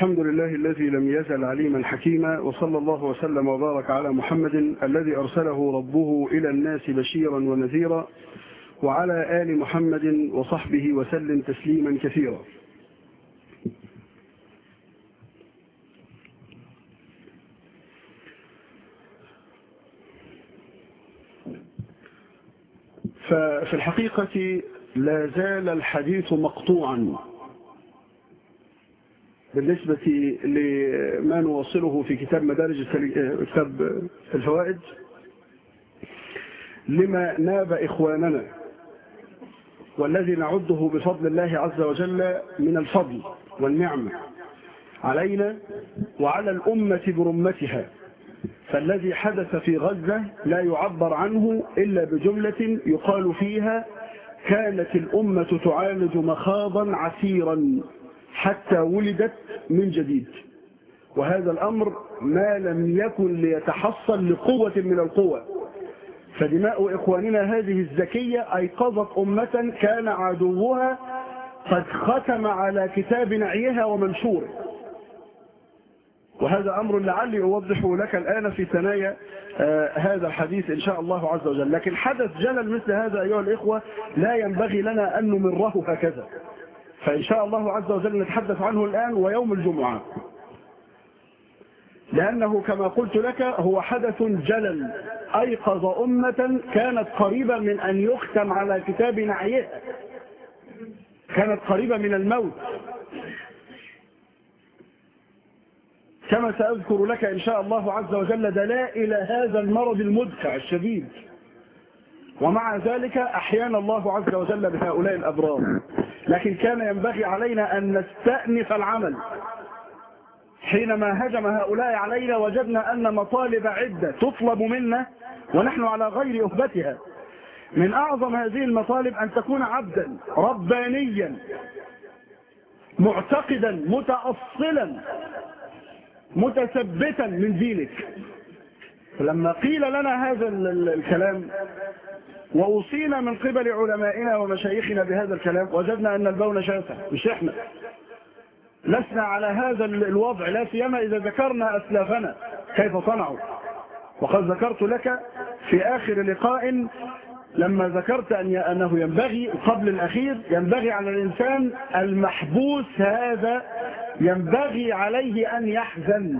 الحمد لله الذي لم يزل عليما حكيما وصلى الله وسلم وبارك على محمد الذي أرسله ربه إلى الناس بشيرا ونذيرا وعلى آل محمد وصحبه وسلم تسليما كثيرا ففي الحقيقة لا زال الحديث مقطوعا بالنسبة لما نوصله في كتاب مدارج كتاب الفوائد لما ناب إخواننا والذي نعده بفضل الله عز وجل من الفضل والنعمة علينا وعلى الأمة برمتها فالذي حدث في غزة لا يعبر عنه إلا بجملة يقال فيها كانت الأمة تعالج مخاضا عسيرا حتى ولدت من جديد وهذا الأمر ما لم يكن ليتحصل لقوة من القوى فدماء إخواننا هذه الزكية أيقظت أمة كان عدوها قد ختم على كتاب نعيها ومنشوره وهذا أمر لعلي أوضحه لك الآن في ثنايا آه هذا الحديث إن شاء الله عز وجل لكن حدث جلل مثل هذا أيها الإخوة لا ينبغي لنا أن نمره هكذا فإن شاء الله عز وجل نتحدث عنه الآن ويوم الجمعة لأنه كما قلت لك هو حدث جلل أيقظ أمة كانت قريبة من أن يختم على كتاب نعيها كانت قريبة من الموت كما سأذكر لك إن شاء الله عز وجل دلائل هذا المرض المدفع الشديد ومع ذلك أحيانا الله عز وجل بهؤلاء الأبرار لكن كان ينبغي علينا أن نستأنف العمل حينما هجم هؤلاء علينا وجدنا أن مطالب عدة تطلب منا ونحن على غير أهبتها من أعظم هذه المطالب أن تكون عبدا ربانيا معتقدا متأصلا متثبتا من دينك لما قيل لنا هذا الكلام ووصينا من قبل علمائنا ومشايخنا بهذا الكلام وجدنا أن البون شاسع مش احنا لسنا على هذا الوضع لا سيما إذا ذكرنا أسلافنا كيف صنعوا وقد ذكرت لك في آخر لقاء لما ذكرت أن أنه ينبغي قبل الأخير ينبغي على الإنسان المحبوس هذا ينبغي عليه أن يحزن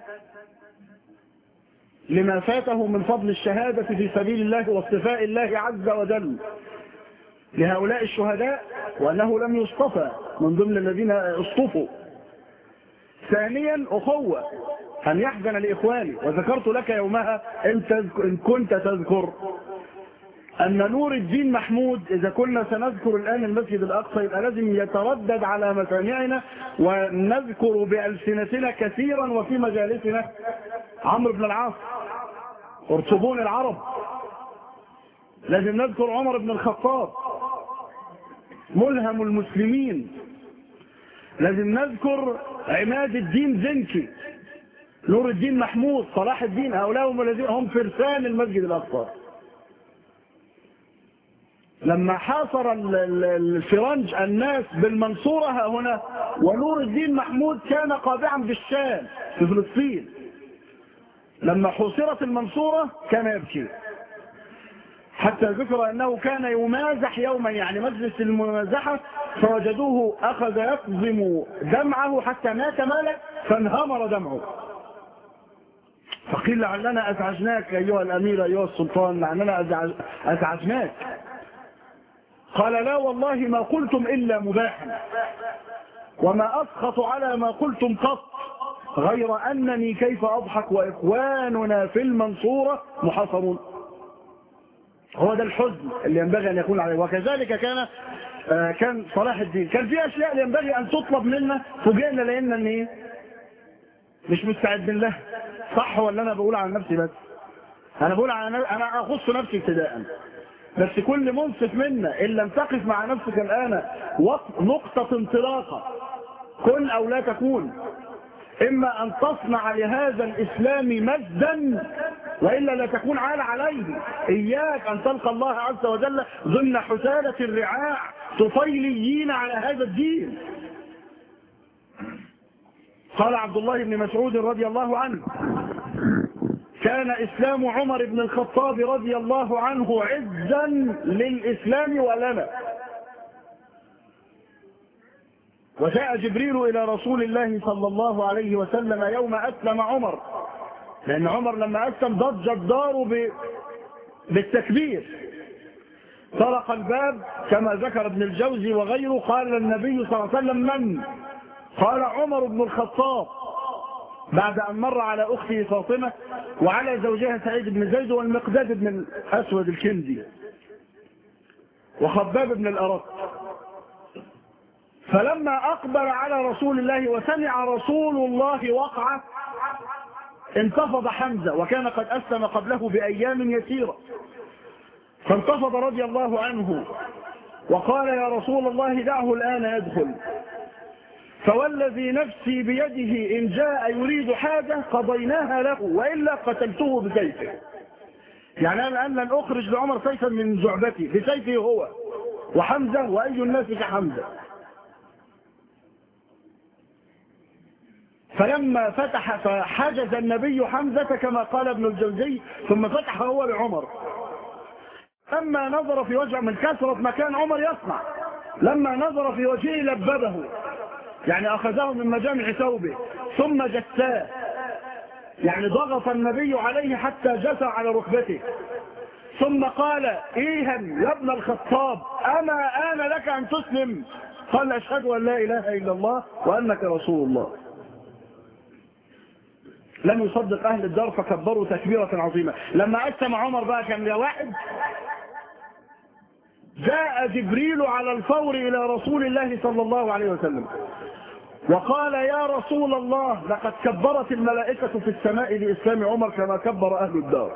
لما فاته من فضل الشهادة في سبيل الله واصطفاء الله عز وجل لهؤلاء الشهداء وأنه لم يصطفى من ضمن الذين اصطفوا ثانيا أخوة أن يحزن لإخواني وذكرت لك يومها إن كنت تذكر أن نور الدين محمود إذا كنا سنذكر الآن المسجد الأقصى يبقى لازم يتردد على مسامعنا ونذكر بألسنتنا كثيرا وفي مجالسنا عمرو بن العاص ارتبون العرب لازم نذكر عمر بن الخطاب ملهم المسلمين لازم نذكر عماد الدين زنكي نور الدين محمود صلاح الدين هؤلاء هم الذين هم فرسان المسجد الأقصى لما حاصر الفرنج الناس بالمنصورة ها هنا ونور الدين محمود كان قابعا بالشام في فلسطين لما حوصرت المنصورة كان يبكي حتى ذكر أنه كان يمازح يوما يعني مجلس الممازحة فوجدوه أخذ يقزم دمعه حتى مات مالك فانهمر دمعه فقيل لعلنا أزعجناك أيها الأمير أيها السلطان لعلنا أزعجناك قال لا والله ما قلتم إلا مباحا وما أسخط على ما قلتم قط غير أنني كيف أضحك وإخواننا في المنصورة محاصرون هو ده الحزن اللي ينبغي أن يكون عليه وكذلك كان آه كان صلاح الدين كان في أشياء ينبغي أن تطلب منا فوجئنا لأن أن إيه مش مستعدين لها صح ولا أنا بقول عن نفسي بس أنا بقول عن أنا أخص نفسي ابتداء بس كل منصف منا إن لم تقف مع نفسك الآن نقطة انطلاقة كن أو لا تكون إما أن تصنع لهذا الإسلام مجدا وإلا لا تكون عال عليه إياك أن تلقى الله عز وجل ضمن حسالة الرعاع طفيليين على هذا الدين قال عبد الله بن مسعود رضي الله عنه كان إسلام عمر بن الخطاب رضي الله عنه عزا للإسلام ولنا وجاء جبريل إلى رسول الله صلى الله عليه وسلم يوم أسلم عمر لأن عمر لما أسلم ضج الدار ب... بالتكبير طرق الباب كما ذكر ابن الجوزي وغيره قال النبي صلى الله عليه وسلم من قال عمر بن الخطاب بعد أن مر على أخته فاطمة وعلى زوجها سعيد بن زيد والمقداد بن الأسود الكندي وخباب بن الأرق فلما أقبل على رسول الله وسمع رسول الله وقعه انتفض حمزة وكان قد أسلم قبله بأيام يسيرة فانتفض رضي الله عنه وقال يا رسول الله دعه الآن يدخل فوالذي نفسي بيده إن جاء يريد حاجة قضيناها له وإلا قتلته بسيفه يعني أنا الآن لن أخرج لعمر سيفا من زعبتي بسيفه هو وحمزة وأي الناس كحمزة فلما فتح فحجز النبي حمزة كما قال ابن الجوزي ثم فتح هو لعمر لما نظر في وجهه من كثرة مكان عمر يصنع لما نظر في وجهه لببه يعني أخذه من مجامع ثوبه ثم جساه يعني ضغط النبي عليه حتى جسى على ركبته ثم قال ايها يا ابن الخطاب اما آن لك ان تسلم قال اشهد ان لا اله الا الله وانك رسول الله لم يصدق اهل الدار فكبروا تكبيرة عظيمة لما اسلم عمر بقى كان واحد جاء جبريل على الفور الى رسول الله صلى الله عليه وسلم وقال يا رسول الله لقد كبرت الملائكة في السماء لإسلام عمر كما كبر أهل الدار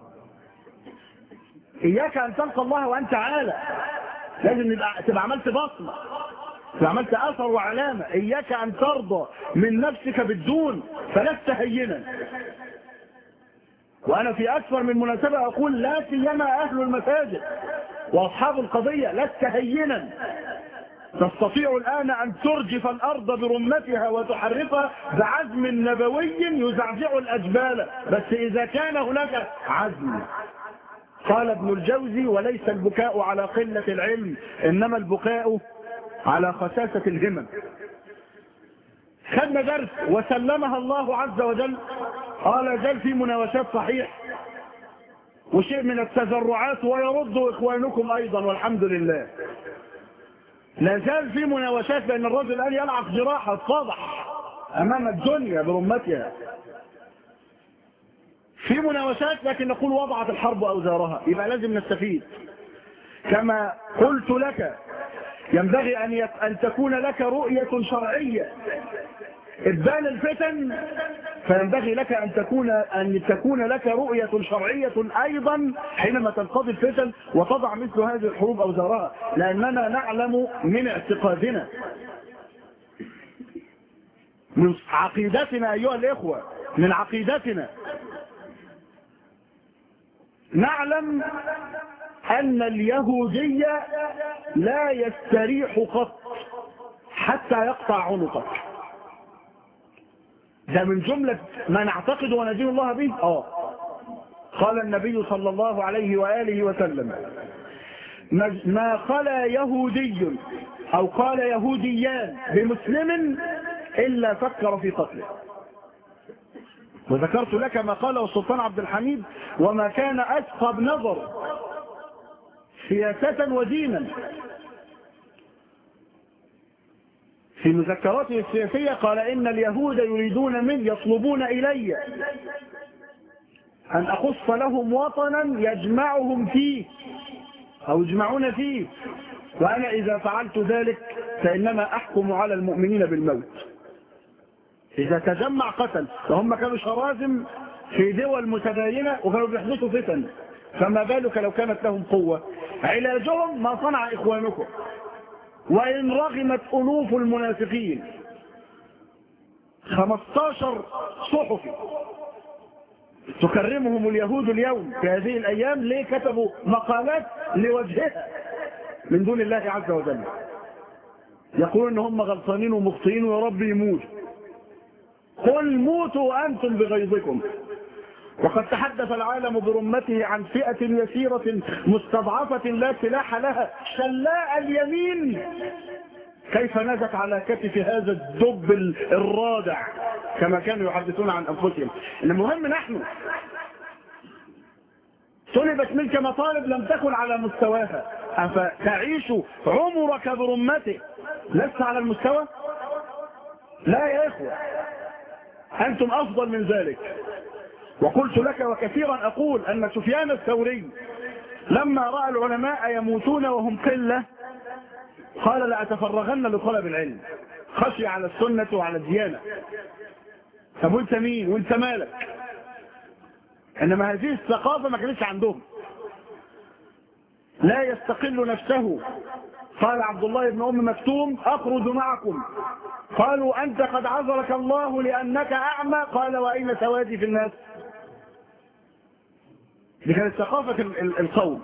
إياك أن تلقى الله وأنت عالة لازم تبقى عملت بصمة تبقى عملت أثر وعلامة إياك أن ترضى من نفسك بالدون فلست هينا وأنا في أكثر من مناسبة أقول لا سيما أهل المساجد وأصحاب القضية لست هينا تستطيع الآن أن ترجف الأرض برمتها وتحرفها بعزم نبوي يزعزع الأجبال بس إذا كان هناك عزم قال ابن الجوزي وليس البكاء على قلة العلم إنما البكاء على خساسة الهمم خدنا درس وسلمها الله عز وجل قال جل في مناوشات صحيح وشيء من التزرعات ويرد إخوانكم أيضا والحمد لله لا زال في مناوشات لأن الرجل الآن يلعق جراحة اتفضح أمام الدنيا برمتها في مناوشات لكن نقول وضعت الحرب أوزارها يبقى لازم نستفيد كما قلت لك ينبغي أن, يت... أن تكون لك رؤية شرعية إبان الفتن فينبغي لك أن تكون أن تكون لك رؤية شرعية أيضا حينما تنقضي الفتن وتضع مثل هذه الحروب أوزارها لأننا نعلم من اعتقادنا من عقيدتنا أيها الإخوة من عقيدتنا نعلم أن اليهودية لا يستريح قط حتى يقطع عنقك ده من جملة ما نعتقد وندين الله به اه قال النبي صلى الله عليه وآله وسلم ما خلا يهودي أو قال يهوديان بمسلم إلا فكر في قتله وذكرت لك ما قاله السلطان عبد الحميد وما كان أثقب نظر سياسة ودينا في مذكراته السياسية قال إن اليهود يريدون من يطلبون إلي أن أخص لهم وطنا يجمعهم فيه أو يجمعون فيه وأنا إذا فعلت ذلك فإنما أحكم على المؤمنين بالموت إذا تجمع قتل وهم كانوا شرازم في دول متباينة وكانوا بيحدثوا فتن فما بالك لو كانت لهم قوة علاجهم ما صنع إخوانكم وإن رغمت ألوف المنافقين 15 صحفي تكرمهم اليهود اليوم في هذه الأيام ليه كتبوا مقالات لوجهها من دون الله عز وجل يقولون ان هم غلطانين ومخطئين ويا رب يموت قل موتوا أنتم بغيظكم وقد تحدث العالم برمته عن فئة يسيرة مستضعفة لا سلاح لها شلاء اليمين كيف نزت على كتف هذا الدب الرادع كما كانوا يحدثون عن أنفسهم المهم نحن طلبت منك مطالب لم تكن على مستواها أفتعيش عمرك برمته لست على المستوى لا يا إخوة أنتم أفضل من ذلك وقلت لك وكثيرا أقول أن سفيان الثوري لما رأى العلماء يموتون وهم قلة قال لأتفرغن لطلب العلم خشي على السنة وعلى الديانة طب وانت مين وانت مالك انما هذه الثقافة ما كانتش عندهم لا يستقل نفسه قال عبد الله بن ام مكتوم اخرج معكم قالوا انت قد عذرك الله لانك اعمى قال واين سوادي في الناس دي كانت ثقافة القوم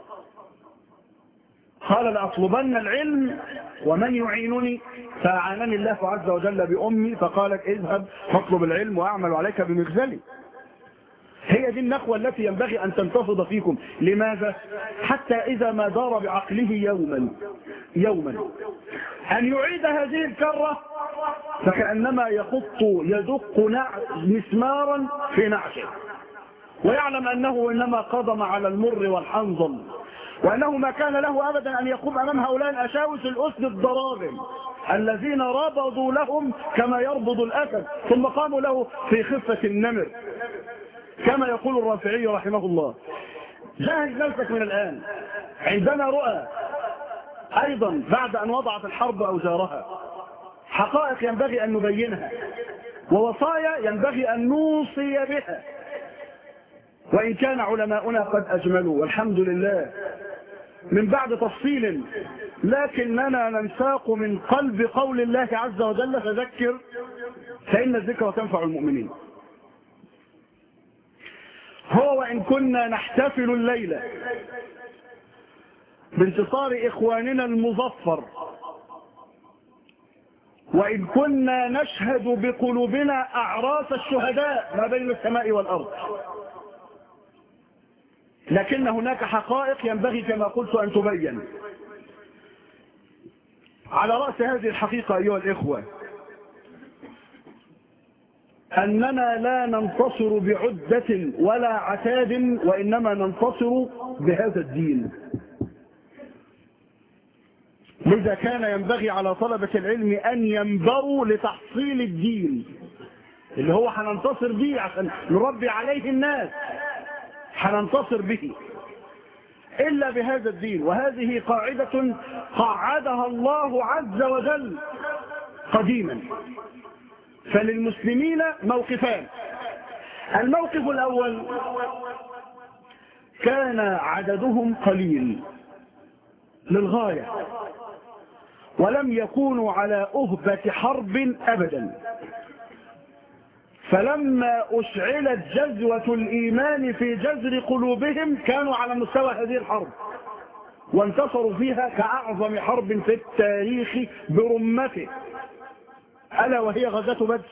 قال لأطلبن العلم ومن يعينني فأعانني الله عز وجل بأمي فقالت اذهب فاطلب العلم وأعمل عليك بمغزلي هي دي النخوة التي ينبغي أن تنتفض فيكم لماذا؟ حتى إذا ما دار بعقله يوما يوما أن يعيد هذه الكرة فكأنما يخط يدق مسمارا في نعشه ويعلم أنه إنما قضم على المر والحنظل وأنه ما كان له أبدا أن يقوم أمام هؤلاء الأشاوس الأسد الضراغم الذين ربضوا لهم كما يربض الأسد ثم قاموا له في خفة النمر كما يقول الرافعي رحمه الله جاهز نفسك من الآن عندنا رؤى أيضا بعد أن وضعت الحرب أوزارها حقائق ينبغي أن نبينها ووصايا ينبغي أن نوصي بها وإن كان علماؤنا قد أجملوا والحمد لله من بعد تفصيل لكننا ننساق من قلب قول الله عز وجل فذكر فإن الذكر تنفع المؤمنين هو وإن كنا نحتفل الليلة بانتصار إخواننا المظفر وإن كنا نشهد بقلوبنا أعراس الشهداء ما بين السماء والأرض لكن هناك حقائق ينبغي كما قلت أن تبين على رأس هذه الحقيقة أيها الإخوة أننا لا ننتصر بعدة ولا عتاد وإنما ننتصر بهذا الدين لذا كان ينبغي على طلبة العلم أن ينبروا لتحصيل الدين اللي هو هننتصر به عشان نربي عليه الناس هننتصر به إلا بهذا الدين وهذه قاعدة قعدها الله عز وجل قديما فللمسلمين موقفان الموقف الأول كان عددهم قليل للغاية ولم يكونوا على أهبة حرب أبدا فلما أشعلت جزوة الإيمان في جذر قلوبهم كانوا على مستوى هذه الحرب وانتصروا فيها كأعظم حرب في التاريخ برمته ألا وهي غزاة بدر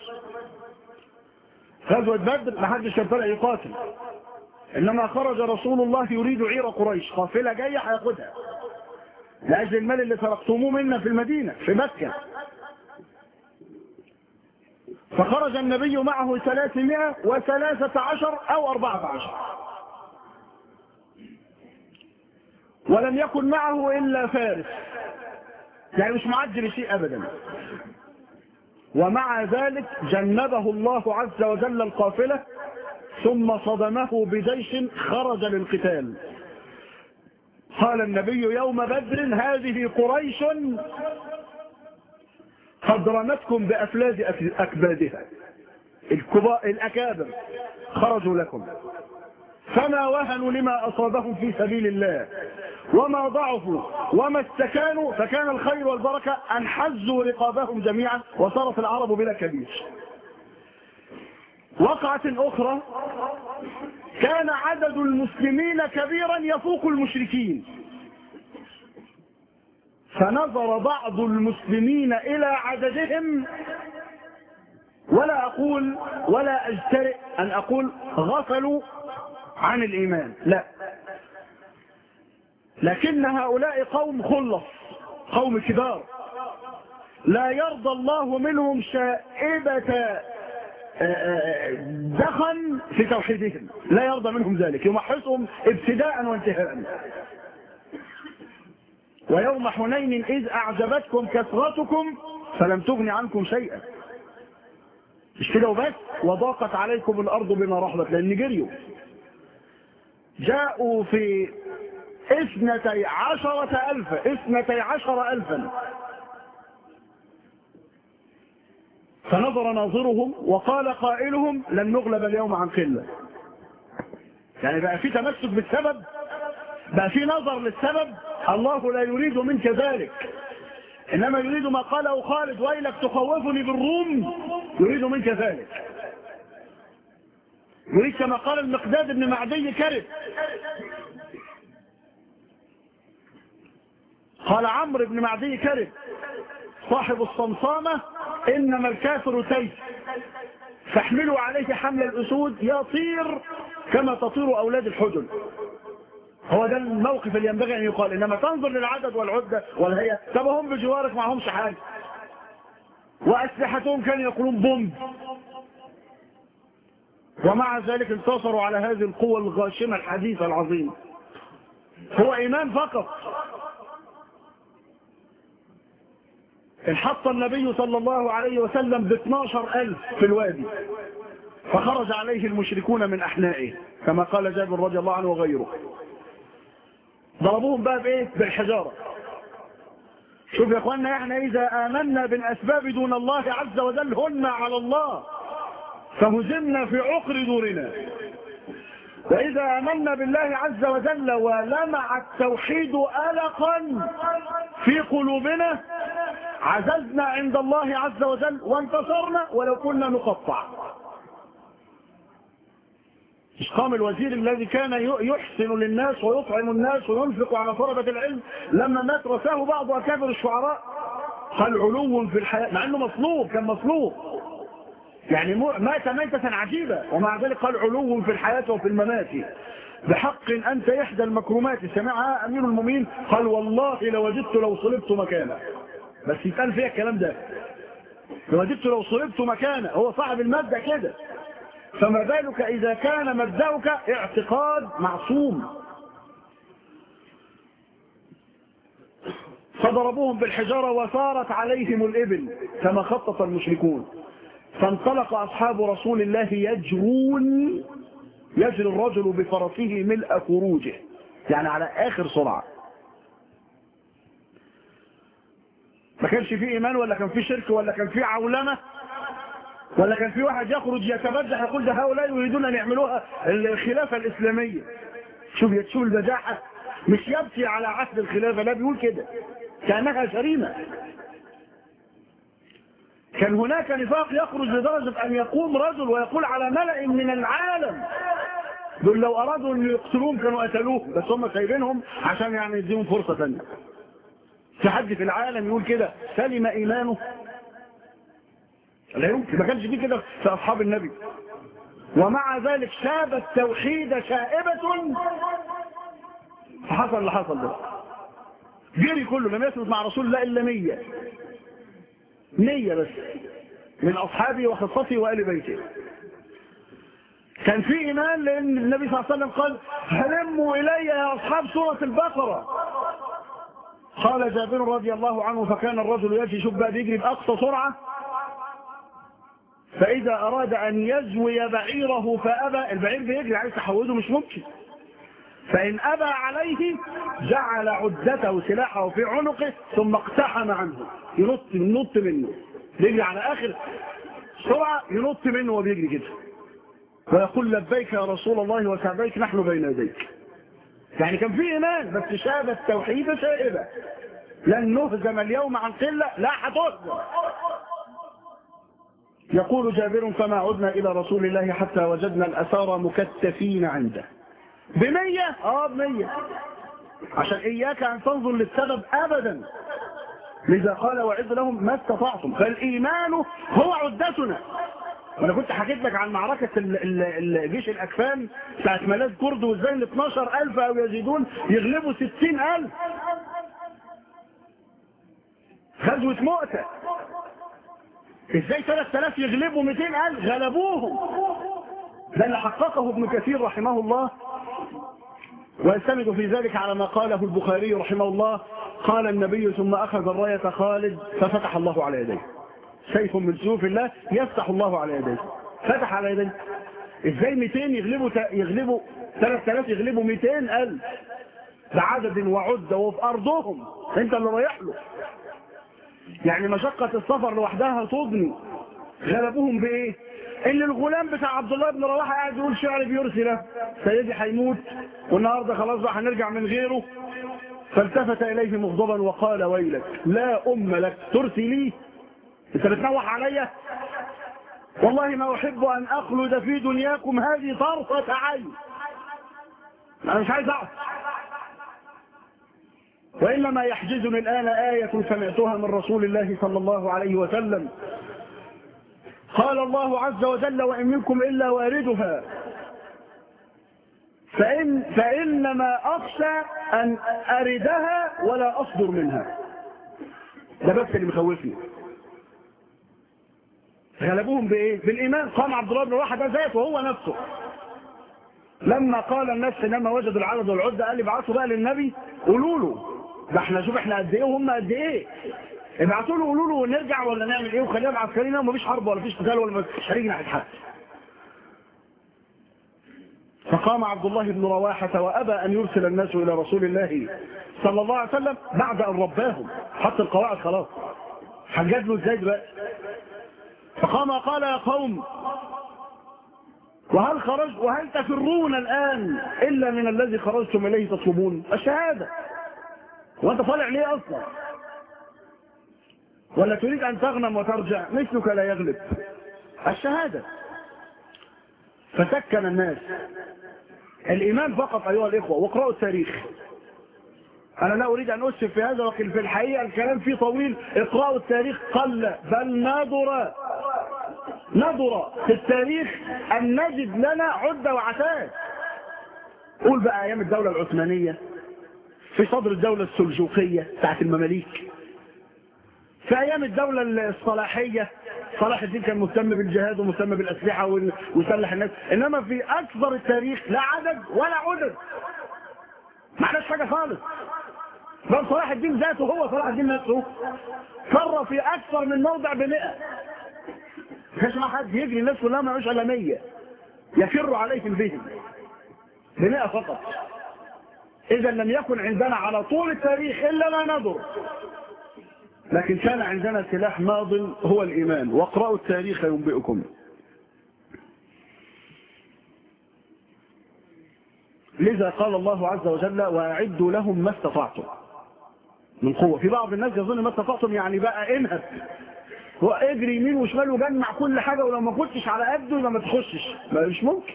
غزوة بدر ما حدش كان طالع يقاتل إنما خرج رسول الله يريد عير قريش قافلة جاية هياخدها لأجل المال اللي تركتموه منا في المدينة في مكة فخرج النبي معه ثلاثمائة وثلاثة عشر أو أربعة عشر ولم يكن معه إلا فارس يعني مش معجل شيء أبدا ومع ذلك جنبه الله عز وجل القافلة ثم صدمه بجيش خرج للقتال قال النبي يوم بدر هذه قريش قد رمتكم بأفلاذ أكبادها الكباء الأكابر خرجوا لكم فما وهنوا لما أصابهم في سبيل الله وما ضعفوا وما استكانوا فكان الخير والبركة أن حزوا رقابهم جميعا وصارت العرب بلا كبير وقعة أخرى كان عدد المسلمين كبيرا يفوق المشركين فنظر بعض المسلمين إلى عددهم ولا أقول ولا أجترئ أن أقول غفلوا عن الإيمان لا لكن هؤلاء قوم خلص قوم كبار لا يرضى الله منهم شائبة دخن في توحيدهم لا يرضى منهم ذلك يمحصهم ابتداء وانتهاء ويوم حنين إذ أعجبتكم كثرتكم فلم تغن عنكم شيئا مش كده وبس وضاقت عليكم الأرض بما رحبت لأن جريوا جاءوا في اثنتي عشرة ألفا اثنتي عشر ألفا فنظر ناظرهم وقال قائلهم لن نغلب اليوم عن قلة يعني بقى في تمسك بالسبب بقى في نظر للسبب الله لا يريد منك ذلك إنما يريد ما قاله خالد ويلك تخوفني بالروم يريد منك ذلك يريد كما قال المقداد بن معدي كرب قال عمرو بن معدي كرب صاحب الصمصامة إنما الكافر تيس فاحملوا عليه حمل الأسود يطير كما تطير أولاد الحجل هو ده الموقف اللي ينبغي أن يقال إنما تنظر للعدد والعدة والهيئة طب هم بجوارك معهمش حاجة وأسلحتهم كانوا يقولون بومب ومع ذلك انتصروا على هذه القوة الغاشمة الحديثة العظيمة هو إيمان فقط انحط النبي صلى الله عليه وسلم ب 12 ألف في الوادي فخرج عليه المشركون من أحنائه كما قال جابر رضي الله عنه وغيره ضربوهم بقى بايه بالحجارة شوف يا اخوانا احنا اذا امنا بالاسباب دون الله عز وجل هن على الله فهزمنا في عقر دورنا وإذا آمنا بالله عز وجل ولمع التوحيد ألقا في قلوبنا عززنا عند الله عز وجل وانتصرنا ولو كنا نقطع قام الوزير الذي كان يحسن للناس ويطعم الناس وينفق على طلبة العلم لما مات رساه بعض أكابر الشعراء قال علو في الحياة مع أنه مصلوب كان مصلوب يعني مات ميتة عجيبة ومع ذلك قال علو في الحياة وفي الممات بحق أنت إحدى المكرمات سمعها أمير المؤمنين قال والله لوجدت لو صلبت مكانه بس يتقال فيها الكلام ده لوجدت لو صلبت مكانه هو صاحب المادة كده فما بالك إذا كان مبدأك اعتقاد معصوم فضربوهم بالحجارة وثارت عليهم الإبل كما خطط المشركون فانطلق أصحاب رسول الله يجرون يجري الرجل بفرسه ملء خروجه يعني على آخر سرعة ما كانش فيه إيمان ولا كان فيه شرك ولا كان فيه عولمة ولا كان في واحد يخرج يتبجح يقول ده هؤلاء يريدون أن يعملوها الخلافة الإسلامية شوف يتشوف البجاحة مش يبكي على عهد الخلافة لا بيقول كده كأنها جريمة كان هناك نفاق يخرج لدرجة أن يقوم رجل ويقول على ملأ من العالم دول لو أرادوا أن يقتلوهم كانوا قتلوه بس هم سايبينهم عشان يعني يديهم فرصة ثانيه في حد في العالم يقول كده سلم إيمانه لا يمكن ما كانش فيه كده في أصحاب النبي ومع ذلك شاب التوحيد شائبة فحصل اللي حصل ده جري كله لم يثبت مع رسول الله إلا مية مية بس من أصحابه وخصته وآل بيته كان في إيمان لأن النبي صلى الله عليه وسلم قال هلموا إلي يا أصحاب سورة البقرة قال جابر رضي الله عنه فكان الرجل يجي شوف بقى بيجري بأقصى سرعة فإذا أراد أن يزوي بعيره فأبى البعير بيجري عايز تحوده مش ممكن فإن أبى عليه جعل عدته سلاحه في عنقه ثم اقتحم عنه ينط ينط منه بيجري على آخر سرعة ينط منه وبيجري كده ويقول لبيك يا رسول الله وسعديك نحن بين يديك يعني كان في إيمان بس شاب التوحيد شائبة لن نهزم اليوم عن قلة لا هتهزم يقول جابر فما عدنا إلى رسول الله حتى وجدنا الأسارى مكتفين عنده بمية اه بمية عشان إياك أن تنظر للسبب أبدا لذا قال وعد لهم ما استطعتم فالإيمان هو عدتنا وانا كنت حكيت لك عن معركة ال- ال- الجيش الأكفان بتاعت ملاذ كرد وازاي ال 12000 أو يزيدون يغلبوا 60000 غزوة مؤتة ازاي 3000 يغلبوا 200000 غلبوهم ده اللي حققه ابن كثير رحمه الله ويستند في ذلك على ما قاله البخاري رحمه الله قال النبي ثم أخذ الراية خالد ففتح الله على يديه سيف من سيوف الله يفتح الله على يديه فتح على يديه ازاي 200 يغلبوا يغلبوا 3000 يغلبوا 200000 بعدد وعدة وفي أرضهم انت اللي رايح له يعني مشقة السفر لوحدها تضني غلبوهم بإيه اللي الغلام بتاع عبد الله بن رواحه قاعد يقول شعر بيرسي له سيدي هيموت والنهارده خلاص بقى هنرجع من غيره فالتفت اليه مغضبا وقال ويلك لا ام لك ترسي لي انت بتنوح عليا والله ما احب ان اخلد في دنياكم هذه طرفه عين انا مش عايز اقعد وانما يحجزني الان ايه سمعتها من رسول الله صلى الله عليه وسلم قال الله عز وجل وإن منكم إلا واردها فإن فإنما أخشى أن أردها ولا أصدر منها ده بس اللي مخوفني غلبوهم بإيه؟ بالإيمان قام عبد الله بن رواحة ده ذاته هو نفسه لما قال الناس لما وجدوا العدد والعدة قال ابعثوا بقى للنبي قولوا له ده احنا شوف احنا قد ايه وهم قد ايه ابعتوا له قولوا له ونرجع ولا نعمل ايه وخلينا بعسكريين ومفيش حرب ولا فيش قتال ولا مفيش هنيجي ناحيه حد فقام عبد الله بن رواحة وأبى أن يرسل الناس إلى رسول الله صلى الله عليه وسلم بعد أن رباهم حط القواعد خلاص حجد له ازاي دلوقتي فقام قال يا قوم وهل خرج وهل تفرون الآن إلا من الذي خرجتم إليه تطلبون الشهادة وأنت طالع ليه أصلا ولا تريد أن تغنم وترجع مثلك لا يغلب الشهادة فسكن الناس الإيمان فقط أيها الإخوة واقرأوا التاريخ أنا لا أريد أن أسف في هذا لكن في الحقيقة الكلام فيه طويل اقرأوا التاريخ قل بل نادر نادر في التاريخ أن نجد لنا عدة وعتاد قول بقى أيام الدولة العثمانية في صدر الدولة السلجوقية بتاعت المماليك في ايام الدولة الصلاحية صلاح الدين كان مهتم بالجهاد ومهتم بالاسلحة ويسلح الناس انما في اكثر التاريخ لا عدد ولا عدد ما عندناش حاجة خالص بل صلاح الدين ذاته هو صلاح الدين نفسه فر في اكثر من موضع بمئة ما كانش مع حد يجري الناس كلها ما يعيش الا 100 يفر عليهم بهم بمئة فقط اذا لم يكن عندنا على طول التاريخ الا لا نضر لكن كان عندنا سلاح ماض هو الإيمان واقرأوا التاريخ ينبئكم لذا قال الله عز وجل وأعدوا لهم ما استطعتم من قوة في بعض الناس يظن ما استطعتم يعني بقى انهب واجري يمين وشمال وجمع كل حاجة ولو ما كنتش على قده يبقى ما تخشش ما مش ممكن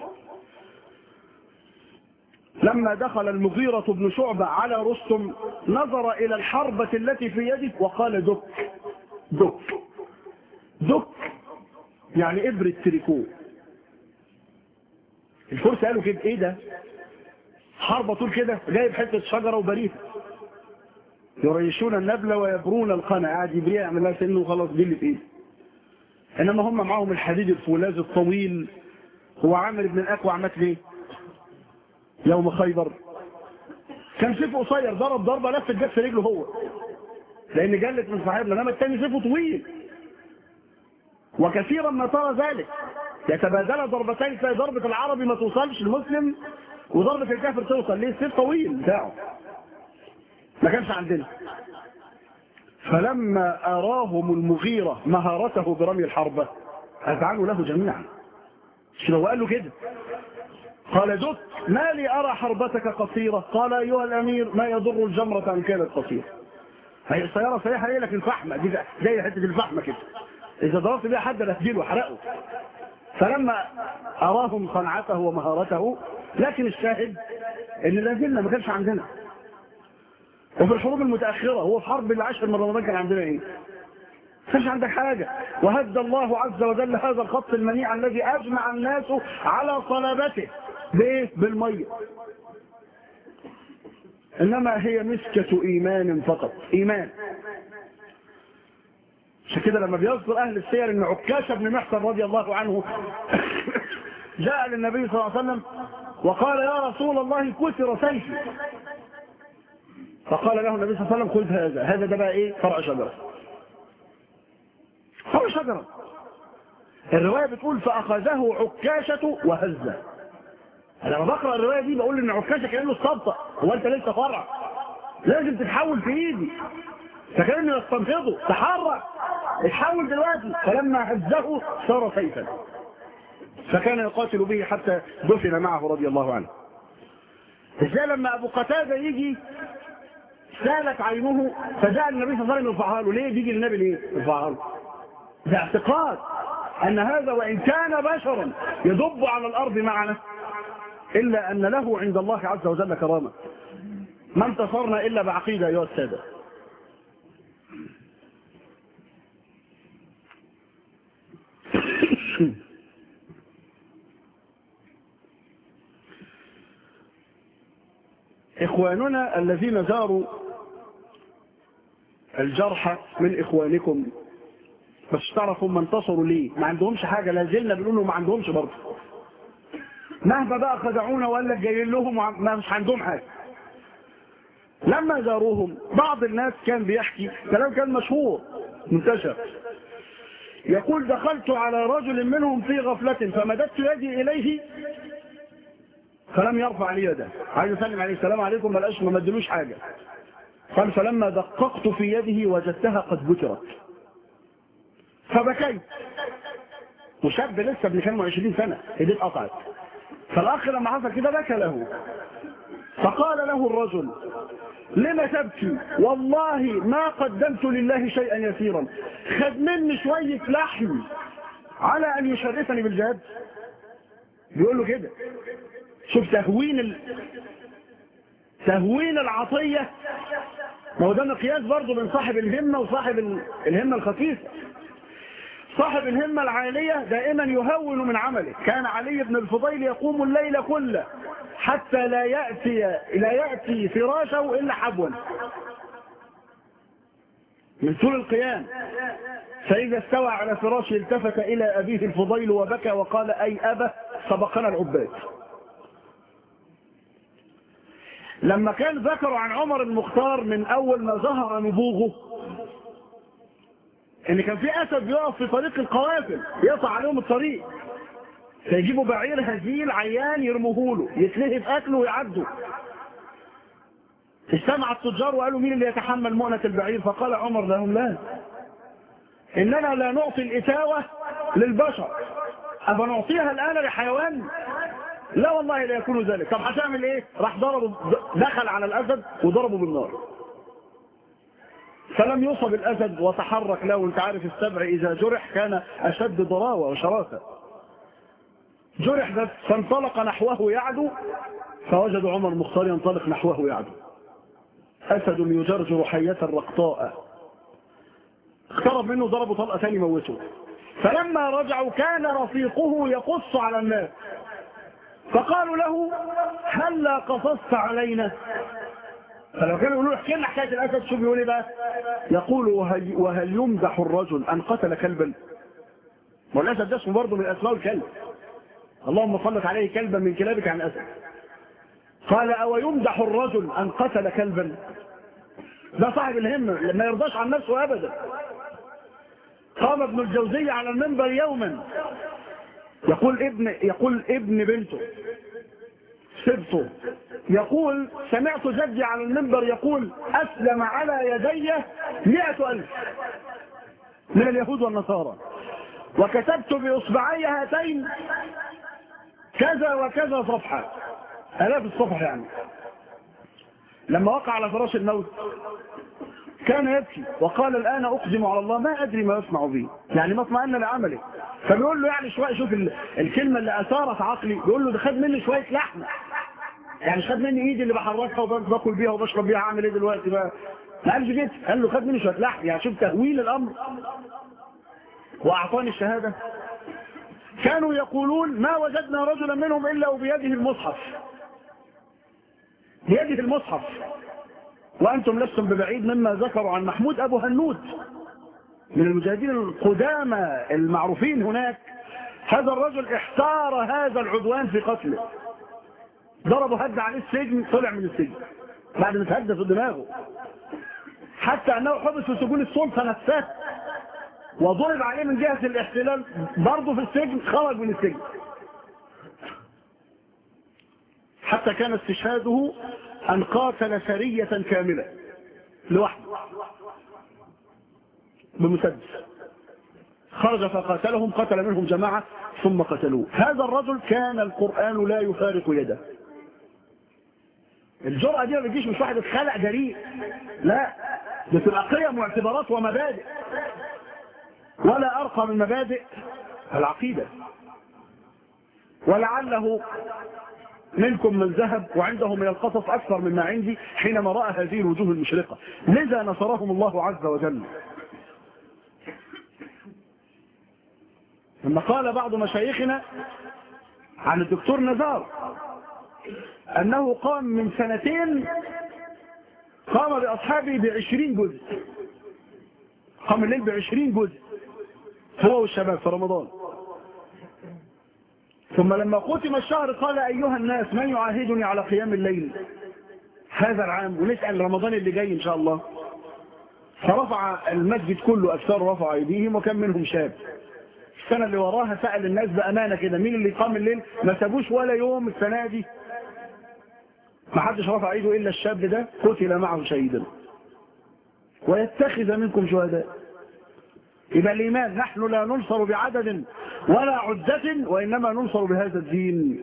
لما دخل المغيرة بن شعبة على رستم نظر إلى الحربة التي في يده وقال دك دك دك يعني إبرة تريكو الفرس قالوا كده إيه ده حربة طول كده جايب حتة شجرة وبريها يريشون النبلة ويبرون القنا قاعد يبريها يعمل لها سن وخلاص دي اللي في ايده انما هم معاهم الحديد الفولاذ الطويل هو عامر بن الاكوع مات ليه يوم خيبر كان سيفه قصير ضرب ضربه لفت جت في رجله هو لان جلت من صاحبنا انما الثاني سيفه طويل وكثيرا ما ترى ذلك يتبادل ضربتين تلاقي ضربه العربي ما توصلش المسلم وضربه الكافر توصل ليه السيف طويل بتاعه ما كانش عندنا فلما اراهم المغيره مهارته برمي الحربه اذعنوا له جميعا مش لو قال له كده قال دك ما لي أرى حربتك قصيرة قال أيها الأمير ما يضر الجمرة أن كانت قصيرة هي السيارة صحيحة ليه لكن فحمة دي زي حتة الفحمة كده إذا ضربت بيها حد لأسجيله وحرقه فلما أراهم صنعته ومهارته لكن الشاهد إن لازلنا ما كانش عندنا وفي الحروب المتأخرة هو في حرب العشر من رمضان كان عندنا إيه مش عندك حاجة وهدى الله عز وجل هذا الخط المنيع الذي أجمع الناس على صلابته بإيه؟ بالمية إنما هي مسكة إيمان فقط إيمان عشان كده لما بيذكر أهل السير أن عكاشة بن محسن رضي الله عنه جاء للنبي صلى الله عليه وسلم وقال يا رسول الله كسر سيفي فقال له النبي صلى الله عليه وسلم خذ هذا هذا ده بقى ايه فرع شجره فرع شجره الروايه بتقول فاخذه عكاشه وهزه انا لما بقرا الروايه دي بقول ان عكاشه كانه الصبطه هو انت لسه فرع لازم تتحول في ايدي فكانه يستنفضه تحرك اتحول دلوقتي فلما هزه صار سيفا فكان يقاتل به حتى دفن معه رضي الله عنه ازاي لما ابو قتاده يجي سالت عينه فجاء النبي صلى الله عليه وسلم يرفعها له ليه بيجي النبي ليه يرفعها له ده اعتقاد ان هذا وان كان بشرا يدب على الارض معنا الا ان له عند الله عز وجل كرامه ما انتصرنا الا بعقيده ايها الساده إخواننا الذين زاروا الجرحى من إخوانكم بس تعرفوا ما انتصروا ليه ما عندهمش حاجة لا زلنا بنقول ما عندهمش برضه مهما بقى خدعونا وقال لك جايين لهم ما مش عندهم حاجة لما زاروهم بعض الناس كان بيحكي كلام كان مشهور منتشر يقول دخلت على رجل منهم في غفلة فمددت يدي إليه فلم يرفع لي يده عايز اسلم عليه السلام عليكم ما لقاش ما مدلوش حاجه قال فلما دققت في يده وجدتها قد بترت فبكيت وشاب لسه ابن كان 20 سنه ايديه اتقطعت فالاخ لما حصل كده بكى له فقال له الرجل لما تبكي والله ما قدمت لله شيئا يسيرا خد مني شويه لحم على ان يشرفني بالجهاد بيقول له كده شوف تهوين ال... تهوين العطية ما هو ده مقياس برضه من صاحب الهمة وصاحب ال... الهمة الخفيفة صاحب الهمة العالية دائما يهون من عمله كان علي بن الفضيل يقوم الليل كله حتى لا يأتي لا يأتي فراشه إلا حبوا من طول القيام فإذا استوى على فراشه التفت إلى أبيه الفضيل وبكى وقال أي أبا سبقنا العباد لما كان ذكروا عن عمر المختار من اول ما ظهر نبوغه ان كان في اسد بيقف في طريق القوافل يقطع عليهم الطريق فيجيبوا بعير هزيل عيان يرموه له يتلهي في اكله ويعدوا استمع التجار وقالوا مين اللي يتحمل مؤنة البعير فقال عمر لهم لا اننا لا نعطي الاتاوة للبشر افنعطيها الان لحيوان لا والله لا يكون ذلك طب هتعمل ايه راح ضربه دخل على الاسد وضربه بالنار فلم يصب الاسد وتحرك له انت عارف السبع اذا جرح كان اشد ضراوه وشراسه جرح بس فانطلق نحوه يعدو فوجد عمر المختار ينطلق نحوه يعدو اسد يجرجر حية رقطاء اقترب منه ضربه طلقه ثاني موته فلما رجعوا كان رفيقه يقص على الناس فقالوا له هل لا قصصت علينا فلو كانوا يقولوا احكي لنا حكايه الاسد شو بيقول ايه بقى يقول وهل, وهل يمدح الرجل ان قتل كلبا ما الاسد ده اسمه برضه من اسماء الكلب اللهم صلت عليه كلبا من كلابك عن اسد قال او يمدح الرجل ان قتل كلبا ده صاحب الهمه ما يرضاش عن نفسه ابدا قام ابن الجوزي على المنبر يوما يقول ابن يقول ابن بنته سبته يقول سمعت جدي على المنبر يقول أسلم على يدي مئة ألف من اليهود والنصارى وكتبت بإصبعي هاتين كذا وكذا صفحة آلاف الصفح يعني لما وقع على فراش الموت كان يبكي وقال الآن أقدم على الله ما أدري ما يسمع بي يعني ما اطمئن لعمله فبيقول له يعني شوية شوف الكلمة اللي أثارت عقلي بيقول له ده خد مني شوية لحمة يعني خد مني ايدي اللي بحركها وباكل بيها وبشرب بيها هعمل ايه دلوقتي بقى ما قالش كده قال له خد مني شويه لحم يعني شوف تهويل الامر واعطاني الشهاده كانوا يقولون ما وجدنا رجلا منهم الا وبيده المصحف بيده المصحف وانتم لستم ببعيد مما ذكروا عن محمود ابو هنود من المجاهدين القدامى المعروفين هناك هذا الرجل احتار هذا العدوان في قتله ضربوا هد عليه السجن طلع من السجن بعد ما اتهدى في دماغه حتى انه حبس في سجون السلطه نفسها وضرب عليه من جهه الاحتلال برضه في السجن خرج من السجن حتى كان استشهاده ان قاتل سريه كامله لوحده بمسدس خرج فقاتلهم قتل منهم جماعة ثم قتلوه هذا الرجل كان القرآن لا يفارق يده الجرأة دي ما بتجيش مش واحد اتخلق جريء لا بتبقى قيم واعتبارات ومبادئ ولا أرقى من مبادئ العقيدة ولعله منكم من ذهب وعنده من القصص أكثر مما عندي حينما رأى هذه الوجوه المشرقة لذا نصرهم الله عز وجل لما قال بعض مشايخنا عن الدكتور نزار أنه قام من سنتين قام بأصحابه بعشرين جزء قام الليل بعشرين جزء هو والشباب في رمضان ثم لما ختم الشهر قال أيها الناس من يعاهدني على قيام الليل هذا العام ونسأل رمضان اللي جاي إن شاء الله فرفع المسجد كله أكثر رفع أيديهم وكم منهم شاب السنة اللي وراها سأل الناس بأمانة كده مين اللي قام الليل ما سابوش ولا يوم السنة دي ما حدش رفع ايده إلا الشاب ده قتل معه شهيدا ويتخذ منكم شهداء يبقى الإيمان نحن لا ننصر بعدد ولا عدة وإنما ننصر بهذا الدين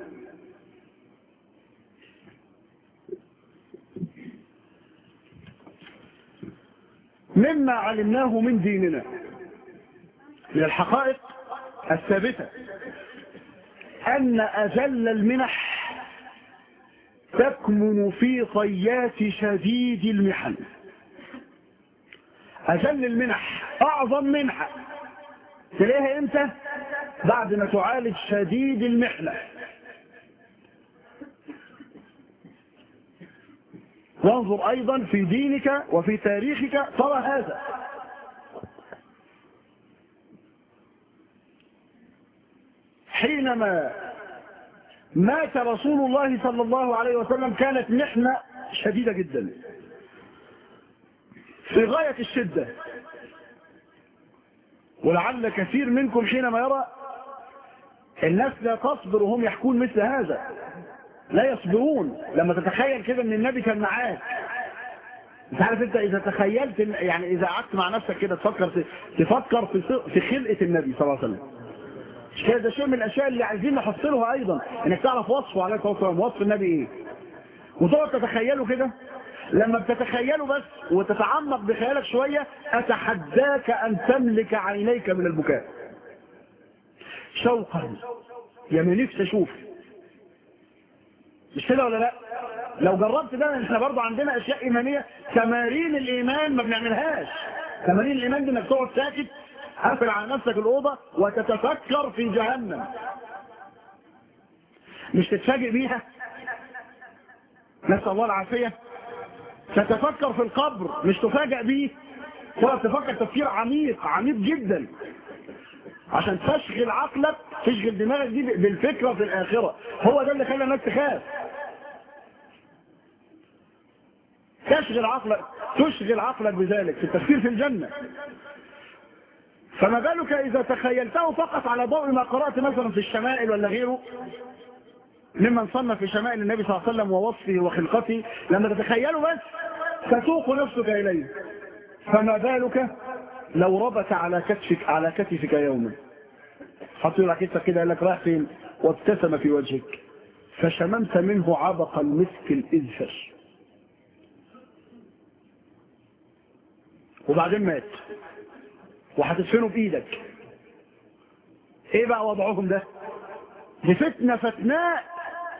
مما علمناه من ديننا من الحقائق الثابتة أن أذل المنح تكمن في طيات شديد المحن أذل المنح أعظم منحة تلاقيها إمتى بعد ما تعالج شديد المحنة وانظر أيضا في دينك وفي تاريخك ترى هذا حينما مات رسول الله صلى الله عليه وسلم كانت محنة شديدة جدا في غاية الشدة ولعل كثير منكم حينما يرى الناس لا تصبر وهم يحكون مثل هذا لا يصبرون لما تتخيل كده ان النبي كان معاك انت عارف انت اذا تخيلت يعني اذا قعدت مع نفسك كده تفكر تفكر في في خلقه النبي صلى الله عليه وسلم مش كده ده شيء من الاشياء اللي عايزين نحصلها ايضا انك تعرف وصفه عليه الصلاه والسلام وصف النبي ايه وتقعد تتخيله كده لما بتتخيله بس وتتعمق بخيالك شويه اتحداك ان تملك عينيك من البكاء شوقا يا من نفسي اشوف مش كده ولا لا لو جربت ده احنا برضه عندنا اشياء ايمانيه تمارين الايمان ما بنعملهاش تمارين الايمان دي انك تقعد ساكت قافل على نفسك الأوضة وتتفكر في جهنم مش تتفاجئ بيها نسأل الله العافية تتفكر في القبر مش تفاجئ بيه تقعد تفكر تفكير عميق عميق جدا عشان تشغل عقلك تشغل دماغك دي بالفكرة في الآخرة هو ده اللي خلى الناس تخاف تشغل عقلك تشغل عقلك بذلك في التفكير في الجنة فما بالك إذا تخيلته فقط على ضوء ما قرأت مثلا في الشمائل ولا غيره ممن صنف في شمائل النبي صلى الله عليه وسلم ووصفه وخلقته لما تتخيله بس تسوق نفسك إليه فما بالك لو ربط على كتفك على كتفك يوما حط لك كتفك كده قال لك رايح فين وابتسم في وجهك فشممت منه عبق المسك الإذفر وبعدين مات وهتدفنه بايدك ايه بقى وضعهم ده دي فتنة فتناء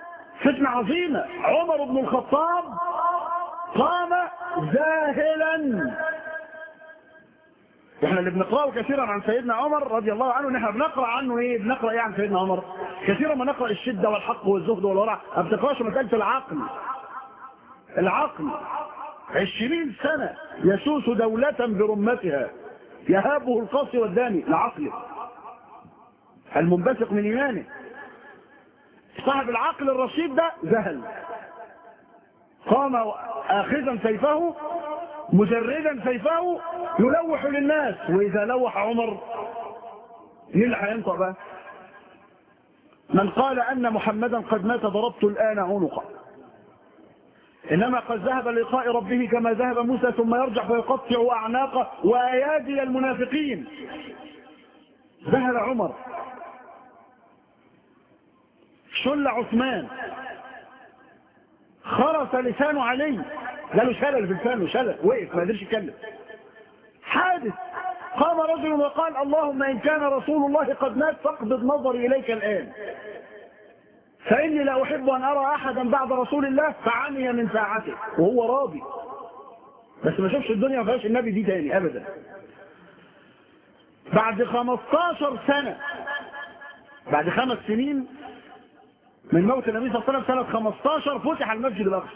فتنة عظيمة عمر بن الخطاب قام ذاهلا احنا اللي بنقراه كثيرا عن سيدنا عمر رضي الله عنه ان احنا بنقرا عنه ايه بنقرا ايه عن سيدنا عمر كثيرا ما نقرا الشده والحق والزهد والورع ما بتقراش مساله العقل العقل عشرين سنة يسوس دولة برمتها يهابه القاسي والداني لعقله المنبثق من إيمانه صاحب العقل الرشيد ده ذهل قام آخذا سيفه مجردا سيفه يلوح للناس وإذا لوح عمر مين اللي هينطق بقى من قال أن محمدا قد مات ضربت الآن عنقه إنما قد ذهب لقاء ربه كما ذهب موسى ثم يرجع فيقطع أعناقه وأيادي المنافقين ذهل عمر شل عثمان خرس لسانه علي قالوا شلل في لسانه شلل وقف ما قدرش يتكلم حادث قام رجل وقال اللهم إن كان رسول الله قد مات فاقبض نظري إليك الآن فإني لا أحب أن أرى أحدا بعد رسول الله فعمي من ساعته وهو راضي بس ما شافش الدنيا ما فيهاش النبي دي تاني أبدا بعد 15 سنة بعد خمس سنين من موت النبي صلى الله عليه وسلم سنة 15 فتح المسجد الأقصى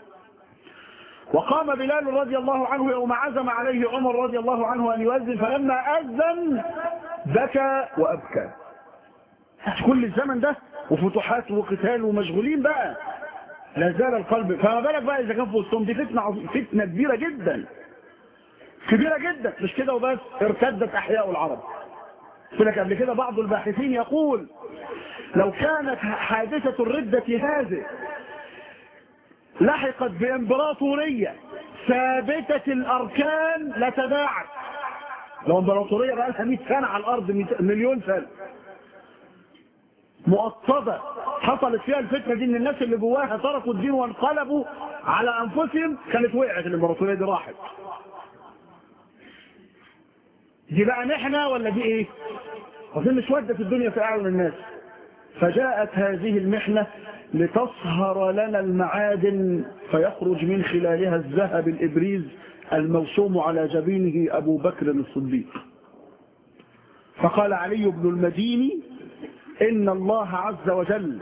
وقام بلال رضي الله عنه يوم عزم عليه عمر رضي الله عنه أن يؤذن فلما أذن بكى وأبكى كل الزمن ده وفتوحات وقتال ومشغولين بقى لا زال القلب فما بالك بقى إذا كان في وسطهم دي فتنة عظيمة فتنة كبيرة جدا كبيرة جدا مش كده وبس ارتدت أحياء العرب قلت لك قبل كده بعض الباحثين يقول لو كانت حادثة الردة هذه لحقت بإمبراطورية ثابتة الأركان لتداعت لو إمبراطورية بقى لها 100 سنة على الأرض مليون سنة مؤطبة حصلت فيها الفتنة دي ان الناس اللي جواها تركوا الدين وانقلبوا على أنفسهم كانت وقعت الإمبراطورية دي راحت دي بقى نحنا ولا دي ايه أظن اسودت الدنيا في أعين الناس فجاءت هذه المحنة لتصهر لنا المعادن فيخرج من خلالها الذهب الإبريز الموسوم على جبينه أبو بكر الصديق فقال علي بن المديني إن الله عز وجل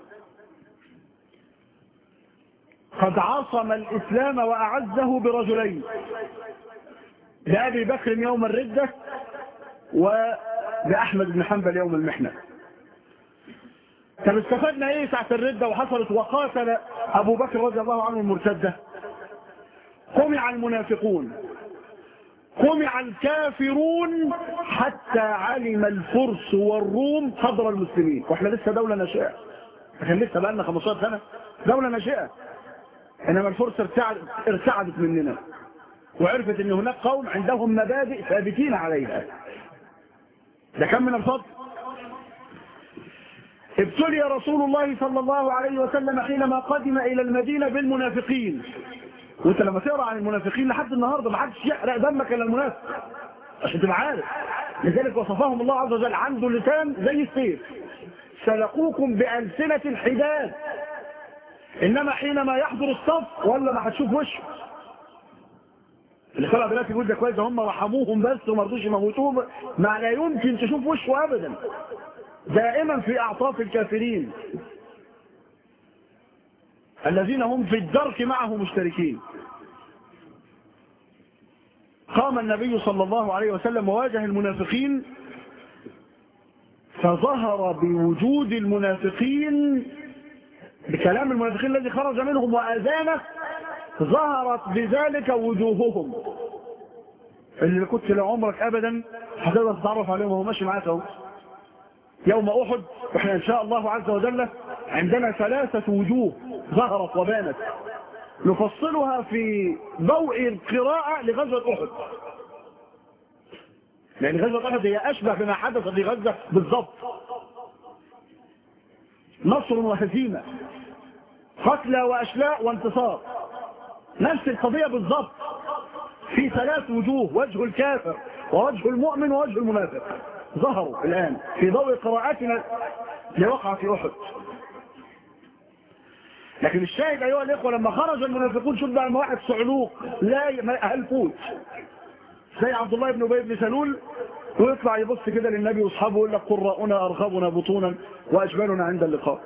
قد عصم الإسلام وأعزه برجلين لأبي بكر يوم الردة ولأحمد بن حنبل يوم المحنة طب استفدنا ايه ساعة الردة وحصلت وقاتل ابو بكر رضي الله عنه المرتدة قمع المنافقون قمع الكافرون حتى علم الفرس والروم قدر المسلمين واحنا لسه دولة ناشئة احنا لسه بقى لنا 15 سنة دولة ناشئة انما الفرس ارتعد ارتعدت مننا وعرفت ان هناك قوم عندهم مبادئ ثابتين عليها ده كان من الفضل ابتلي رسول الله صلى الله عليه وسلم حينما قدم إلى المدينة بالمنافقين وانت لما تقرا عن المنافقين لحد النهارده ما حدش يحرق دمك الا المنافق عشان تبقى عارف لذلك وصفهم الله عز وجل عنده لسان زي السيف سلقوكم بألسنة الحداد إنما حينما يحضر الصف ولا ما هتشوف وشه اللي طلع دلوقتي يقول ده كويس هم رحموهم بس وما رضوش يموتوهم ما لا يمكن تشوف وشه ابدا دائما في اعطاف الكافرين الذين هم في الدرك معه مشتركين قام النبي صلى الله عليه وسلم وواجه المنافقين فظهر بوجود المنافقين بكلام المنافقين الذي خرج منهم وأذانه ظهرت بذلك وجوههم اللي كنت لعمرك أبدا هتقدر تتعرف عليهم وهو ماشي معاك اهو يوم أحد وإحنا إن شاء الله عز وجل عندنا ثلاثة وجوه ظهرت وبانت نفصلها في ضوء القراءة لغزوة أحد لأن غزوة أحد هي أشبه بما حدث في غزة بالضبط نصر وهزيمة قتلى وأشلاء وانتصار نفس القضية بالضبط في ثلاث وجوه وجه الكافر ووجه المؤمن ووجه المنافق ظهروا الآن في ضوء قراءاتنا لوقع في أحد لكن الشاهد ايها الاخوه لما خرج المنافقون شوف بقى واحد صعلوق لا هلفوت زي عبد الله بن ابي بن سلول ويطلع يبص كده للنبي واصحابه يقول لك قراؤنا ارغبنا بطونا واجبالنا عند اللقاء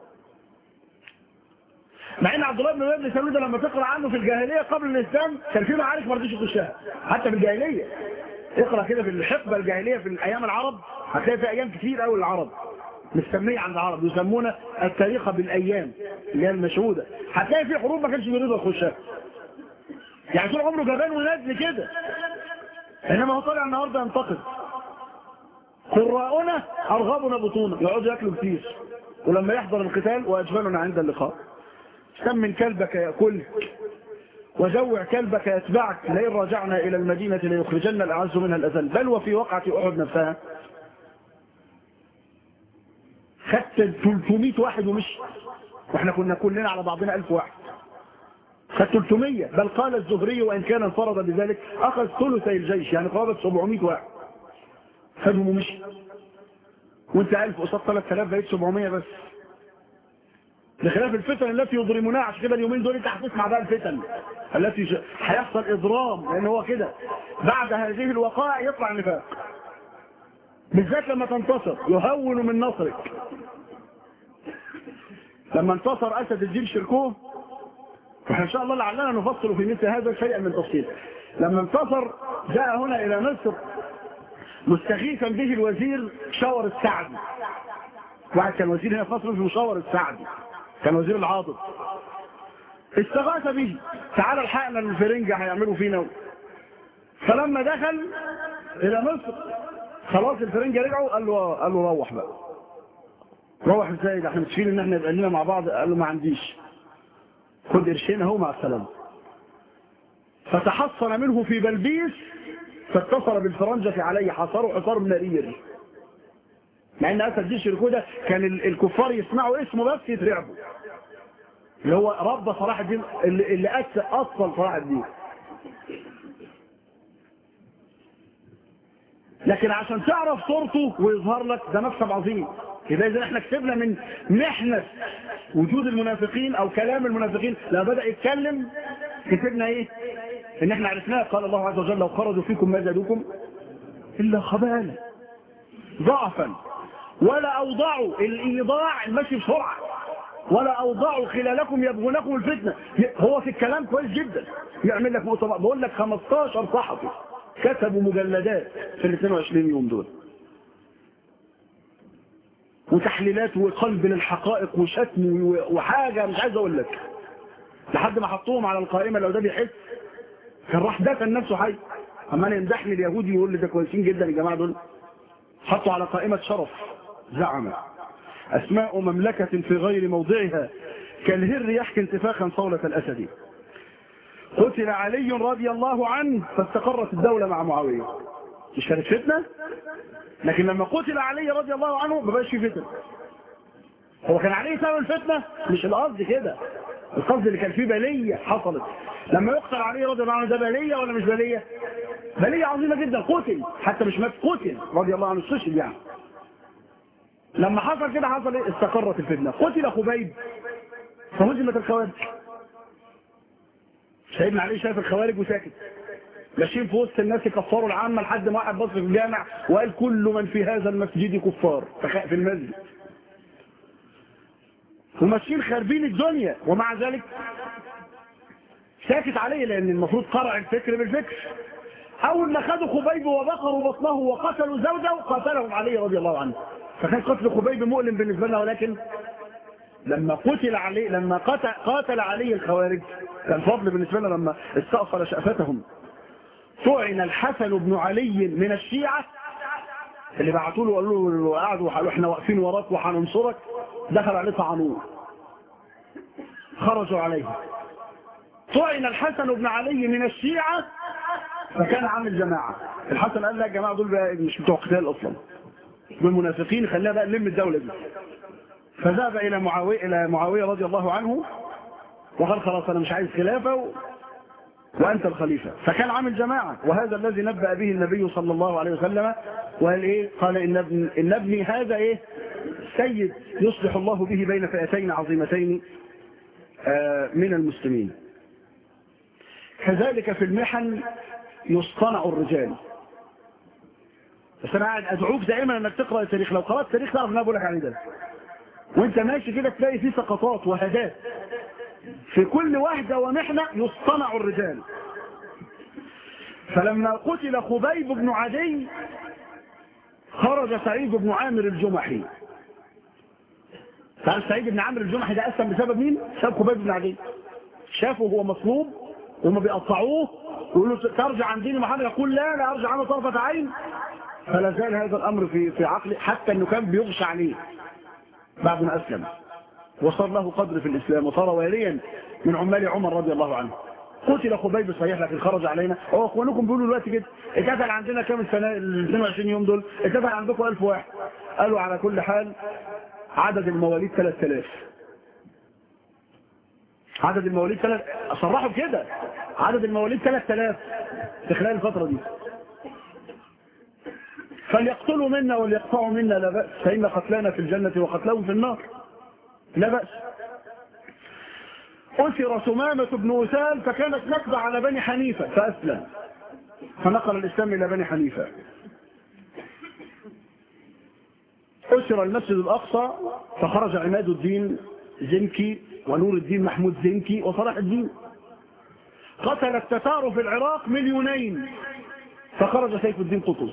مع ان عبد الله بن ابي بن سلول ده لما تقرا عنه في الجاهليه قبل الاسلام كان في معارك ما رضيش يخشها حتى في الجاهليه اقرا كده في الحقبه الجاهليه في ايام العرب هتلاقي في ايام كتير قوي العرب مستمية عند العرب يسمون التاريخ بالايام اللي هي المشهوده هتلاقي في حروب ما كانش بيرضى يخشها يعني طول عمره جبان ونازل كده انما هو طالع النهارده ينتقد قراؤنا ارغبنا بطونا يقعدوا ياكلوا كتير ولما يحضر القتال واجبلنا عند اللقاء سمن كلبك ياكلك وجوع كلبك يتبعك لئن رجعنا الى المدينه ليخرجن الاعز منها الاذل بل وفي وقعه احد نفسها خدت 300 واحد ومشي واحنا كنا كلنا على بعضنا 1000 واحد خد 300 بل قال الزهري وان كان انفرد بذلك اخذ ثلثي الجيش يعني قرابه 700 واحد خدهم ومشي وانت 1000 قصاد 3000 بقيت 700 بس بخلاف الفتن التي يضرمونها عشان كده اليومين دول انت هتسمع بقى الفتن التي ج... هيحصل اضرام لان هو كده بعد هذه الوقائع يطلع النفاق بالذات لما تنتصر يهون من نصرك لما انتصر اسد الدين شركوه واحنا ان شاء الله لعلنا نفصل في مثل هذا شيئا من تفصيل لما انتصر جاء هنا الى مصر مستغيثا به الوزير شاور السعدي واحد كان وزير هنا في مصر اسمه شاور السعدي كان وزير العاطف استغاث به تعالى الحقنا الفرنجة هيعملوا فينا فلما دخل الى مصر خلاص الفرنجة رجعوا قال له قال له روح بقى روح ازاي ده احنا متفقين ان احنا يبقى لنا مع بعض قال له ما عنديش خد قرشين اهو مع السلامه فتحصن منه في بلبيس فاتصل بالفرنجة عليه حصره حصار نارير مع ان اسد جيش الكودة كان الكفار يسمعوا اسمه بس يترعبوا اللي هو رب صلاح الدين اللي, اللي أسس اصل صلاح الدين لكن عشان تعرف صورته ويظهر لك ده مكسب عظيم يبقى اذا احنا كسبنا من محنة وجود المنافقين او كلام المنافقين لما بدأ يتكلم كسبنا ايه ان احنا عرفناه قال الله عز وجل لو خرجوا فيكم ما زادوكم الا خبالا ضعفا ولا اوضعوا الايضاع المشي بسرعه ولا اوضعوا خلالكم يبغونكم الفتنه هو في الكلام كويس جدا يعمل لك مؤتمر بقول لك 15 صحفي كتبوا مجلدات في ال 22 يوم دول وتحليلات وقلب للحقائق وشتم وحاجه مش عايز اقول لك لحد ما حطوهم على القائمه لو ده بيحس كان راح دفن نفسه حي اما انا يمدحني اليهودي يقول لي ده كويسين جدا يا جماعه دول حطوا على قائمه شرف زعم اسماء مملكه في غير موضعها كالهر يحكي انتفاخا صولة الاسد قتل علي رضي الله عنه فاستقرت الدولة مع معاوية مش كانت فتنة لكن لما قتل علي رضي الله عنه ما بقاش في فتنة هو كان عليه سبب الفتنة مش القصد كده القصد اللي كان فيه بلية حصلت لما يقتل علي رضي الله عنه ده بلية ولا مش بلية بلية عظيمة جدا قتل حتى مش مات قتل رضي الله عنه استشهد يعني لما حصل كده حصل ايه استقرت الفتنة قتل خبيب فهزمت الخوارج سيدنا علي شايف الخوارج وساكت ماشيين في وسط الناس يكفروا العامة لحد ما واحد بص في الجامع وقال كل من في هذا المسجد كفار في المسجد وماشيين خاربين الدنيا ومع ذلك ساكت عليه لان المفروض قرع الفكر بالفكر اول ما خدوا خبيب وبقروا بطنه وقتلوا زوجه قاتلهم علي رضي الله عنه فكان قتل خبيب مؤلم بالنسبه لنا ولكن لما قتل علي لما قتل, قاتل علي الخوارج كان فضل بالنسبه لنا لما استأصل شأفتهم طعن الحسن بن علي من الشيعة اللي بعتوا له وقالوا له قعدوا قالوا احنا واقفين وراك وهننصرك دخل عليه طعنوه خرجوا عليه طعن الحسن بن علي من الشيعة فكان عامل جماعة الحسن قال لا يا جماعة دول بقى مش بتوع قتال اصلا دول منافقين خلينا بقى نلم الدولة دي فذهب الى معاوية الى معاوية رضي الله عنه وقال خلاص انا مش عايز خلافة و... وانت الخليفة فكان عامل جماعة وهذا الذي نبأ به النبي صلى الله عليه وسلم وقال ايه قال ان ابن ان ابني هذا ايه سيد يصلح الله به بين فئتين عظيمتين آه، من المسلمين كذلك في المحن يصطنع الرجال بس انا قاعد ادعوك دائما انك تقرا التاريخ لو قرات التاريخ تعرف ان انا بقول لك عليه ده وانت ماشي كده تلاقي فيه سقطات وهدات في كل وحده ومحنه يصطنع الرجال فلما قتل خبيب بن عدي خرج سعيد بن عامر الجمحي تعرف سعيد بن عامر الجمحي ده اسلم بسبب مين؟ بسبب خبيب بن عدي شافه وهو مصلوب وهم بيقطعوه ويقولوا ترجع عن دين محمد يقول لا لا ارجع عنه طرفة عين فلا زال هذا الامر في في عقله حتى انه كان بيغشى عليه بعد ما اسلم وصار له قدر في الاسلام وصار واليا من عمال عمر رضي الله عنه قتل خبيب صحيح لكن خرج علينا هو اخوانكم بيقولوا دلوقتي كده اتقتل عندنا كام السنه ال 22 يوم دول اتقتل عندكم 1000 واحد قالوا على كل حال عدد المواليد 3000 عدد المواليد 3 صرحوا بكده عدد المواليد 3000 في خلال الفتره دي فليقتلوا منا وليقطعوا منا لا بأس فإن قتلانا في الجنة وقتلهم في النار لا بأس أسر سمامة بن أسال فكانت نكبة على بني حنيفة فأسلم فنقل الإسلام إلى بني حنيفة أسر المسجد الأقصى فخرج عماد الدين زنكي ونور الدين محمود زنكي وصلاح الدين قتل التتار في العراق مليونين فخرج سيف الدين قطز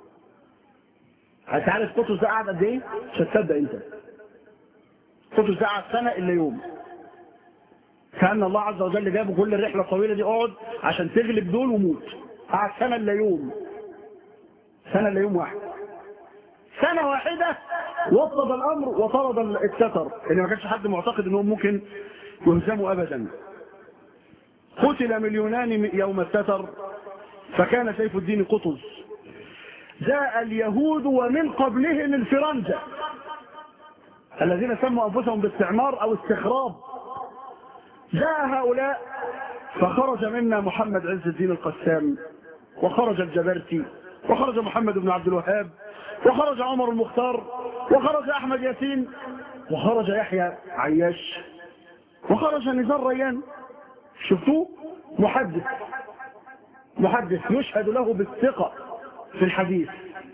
انت عارف قطز ده قعد قد ايه؟ مش هتصدق انت قطز ده قعد سنه الا يوم كان الله عز وجل جابه كل الرحله الطويله دي اقعد عشان تغلب دول وموت قعد سنه الا يوم سنه الا يوم واحد سنه واحده وطد الامر وطرد التتر اللي ما كانش حد معتقد انهم ممكن يهزموا ابدا قتل مليونان يوم التتر فكان سيف الدين قطز جاء اليهود ومن قبلهم الفرنجة الذين سموا أنفسهم باستعمار أو استخراب جاء هؤلاء فخرج منا محمد عز الدين القسام وخرج الجبرتي وخرج محمد بن عبد الوهاب وخرج عمر المختار وخرج أحمد ياسين وخرج يحيى عياش وخرج نزار ريان شفتوه محدث محدث يشهد له بالثقة في الحديث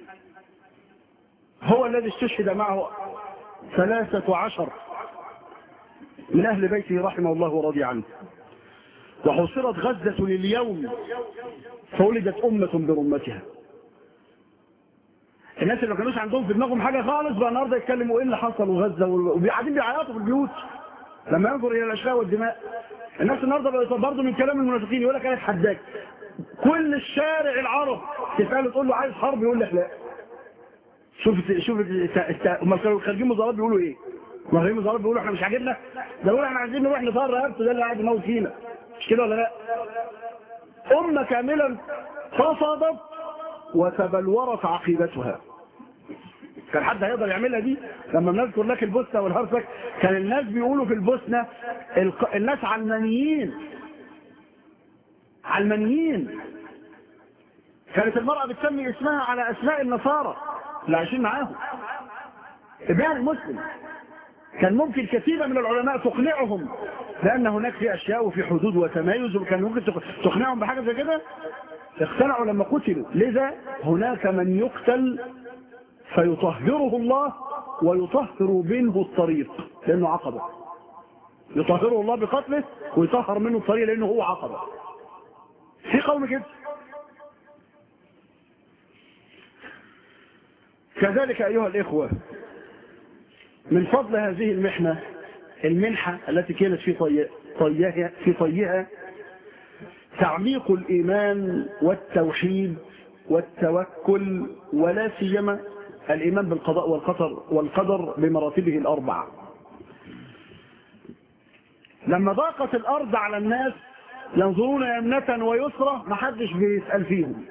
هو الذي استشهد معه ثلاثة عشر من أهل بيته رحمه الله ورضي عنه وحصرت غزة لليوم فولدت أمة برمتها الناس اللي ما كانوش عندهم في دماغهم حاجة خالص بقى النهارده يتكلموا ايه اللي حصل وغزة وقاعدين بيعيطوا في البيوت لما ينظر الى الاشلاء والدماء الناس النهارده بقت برضه من كلام المنافقين يقول لك انا اتحداك كل الشارع العرب تساله تقول له عايز حرب يقول لك لا شوف شوف هم كانوا خارجين مظاهرات بيقولوا ايه خارجين مظاهرات بيقولوا احنا مش عاجبنا ده بيقولوا احنا عايزين نروح نطار رقبته ده اللي قاعد يموت فينا مش كده ولا لا امه كاملا رفضت وتبلورت عقيدتها كان حد هيقدر يعملها دي لما بنذكر لك البوسنه والهرسك كان الناس بيقولوا في البوسنه الق... الناس علمانيين علمانيين كانت المرأة بتسمي اسمها على اسماء النصارى اللي عايشين معاهم ابناء المسلم كان ممكن كثيرا من العلماء تقنعهم لان هناك في اشياء وفي حدود وتمايز وكان ممكن تقنعهم بحاجه زي كده اقتنعوا لما قتلوا لذا هناك من يقتل فيطهره الله ويطهر منه الطريق لأنه عقبة يطهره الله بقتله ويطهر منه الطريق لأنه هو عقبة في قوم كده كذلك أيها الإخوة من فضل هذه المحنة المنحة التي كانت في طيها في طيها تعميق الإيمان والتوحيد والتوكل ولا سيما الإيمان بالقضاء والقدر والقدر بمراتبه الأربعة لما ضاقت الأرض على الناس ينظرون يمنة ويسرى ما حدش بيسأل فيهم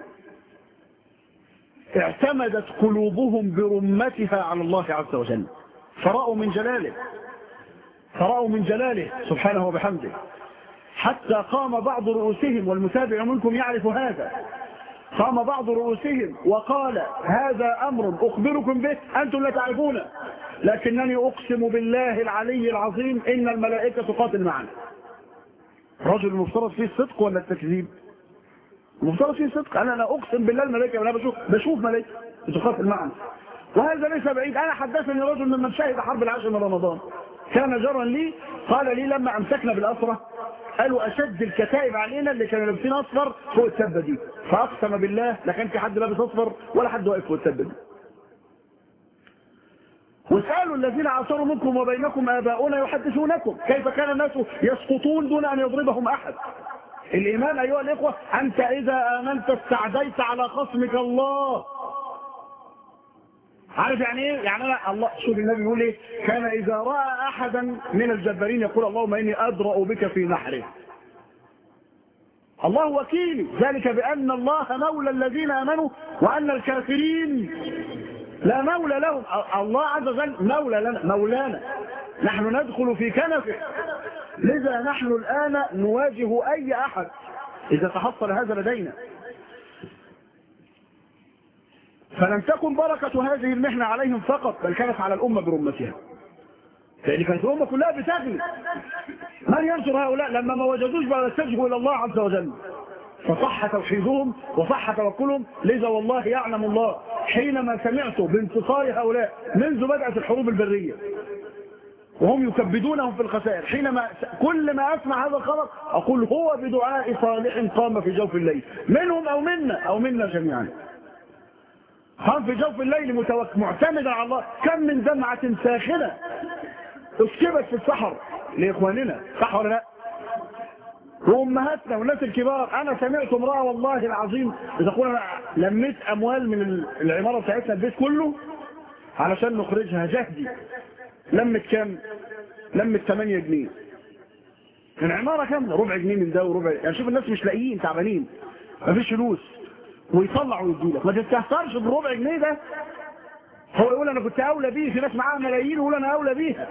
اعتمدت قلوبهم برمتها على الله عز وجل فرأوا من جلاله فرأوا من جلاله سبحانه وبحمده حتى قام بعض رؤوسهم والمتابع منكم يعرف هذا قام بعض رؤوسهم وقال هذا أمر أخبركم به أنتم لا تعرفونه لكنني أقسم بالله العلي العظيم إن الملائكة تقاتل معنا رجل المفترض فيه الصدق ولا التكذيب المفترض فيه الصدق أنا لا أقسم بالله الملائكة أنا بشوف, بشوف ملائكة تقاتل معنا وهذا ليس بعيد أنا حدثني رجل ممن شهد حرب العشر من رمضان كان جرا لي قال لي لما أمسكنا بالأسرة قالوا أشد الكتائب علينا اللي كانوا لابسين أصفر فوق التبة دي فأقسم بالله لا كان في حد لابس أصفر ولا حد واقف فوق التبة دي واسألوا الذين عاصروا منكم وبينكم آباؤنا يحدثونكم كيف كان الناس يسقطون دون أن يضربهم أحد الإيمان أيها الإخوة أنت إذا آمنت استعديت على خصمك الله عارف يعني ايه يعني انا الله شوف النبي بيقول ايه كان اذا راى احدا من الجبارين يقول اللهم اني ادرا بك في نحره الله وكيلي ذلك بان الله مولى الذين امنوا وان الكافرين لا مولى لهم الله عز وجل مولى لنا مولانا نحن ندخل في كنفه لذا نحن الان نواجه اي احد اذا تحصل هذا لدينا فلم تكن بركة هذه المحنة عليهم فقط بل كانت على الأمة برمتها لأن كانت الأمة كلها بتغني من ينصر هؤلاء لما ما وجدوش بقى يستجبوا إلى الله عز وجل فصح توحيدهم وصح توكلهم لذا والله يعلم الله حينما سمعت بانتصار هؤلاء منذ بدأت الحروب البرية وهم يكبدونهم في الخسائر حينما كل ما أسمع هذا الخبر أقول هو بدعاء صالح قام في جوف الليل منهم أو منا أو منا جميعا قام في جوف الليل متوك... معتمدا على الله كم من دمعة ساخنة اسكبت في السحر لإخواننا صح ولا لا وأمهاتنا والناس الكبار أنا سمعت امرأة والله العظيم بتقول أنا لميت أموال من العمارة بتاعتنا البيت كله علشان نخرجها جهدي لمت كام لمت 8 جنيه العمارة كاملة ربع جنيه من ده وربع يعني شوف الناس مش لاقيين تعبانين مفيش فلوس ويطلع ويديلك ما تستهترش بالربع جنيه ده هو يقول انا كنت اولى بيه في ناس معاها ملايين ويقول انا اولى بيها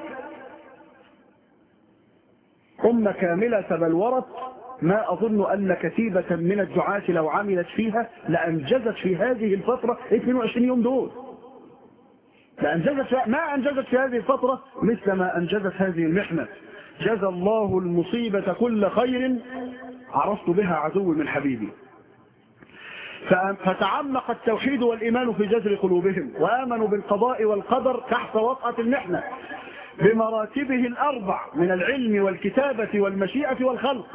أمة كاملة تبلورت ما أظن أن كتيبة من الدعاة لو عملت فيها لأنجزت في هذه الفترة 22 يوم دول لأنجزت ما أنجزت في هذه الفترة مثل ما أنجزت هذه المحنة جزى الله المصيبة كل خير عرفت بها عدو من حبيبي فتعمق التوحيد والإيمان في جذر قلوبهم وآمنوا بالقضاء والقدر تحت وطأة المحنة بمراتبه الأربع من العلم والكتابة والمشيئة والخلق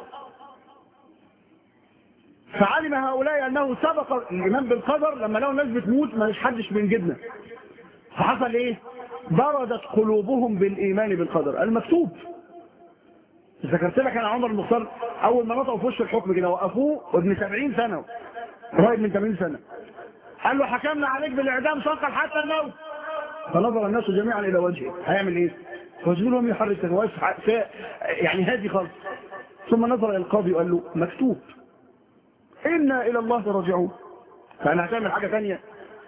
فعلم هؤلاء أنه سبق الإيمان بالقدر لما لو الناس بتموت ما حدش بينجدنا فحصل إيه بردت قلوبهم بالإيمان بالقدر المكتوب ذكرت لك أنا عمر المختار أول ما نطقوا في وش الحكم كده وقفوه وابن 70 سنة قريب من 80 سنة قال له حكمنا عليك بالإعدام شقا حتى الموت فنظر الناس جميعا إلى وجهه هيعمل إيه؟ فوجدوا لهم يحرك واقف يعني هادي خالص ثم نظر إلى القاضي وقال له مكتوب إنا إلى الله راجعون فأنا هتعمل حاجة ثانية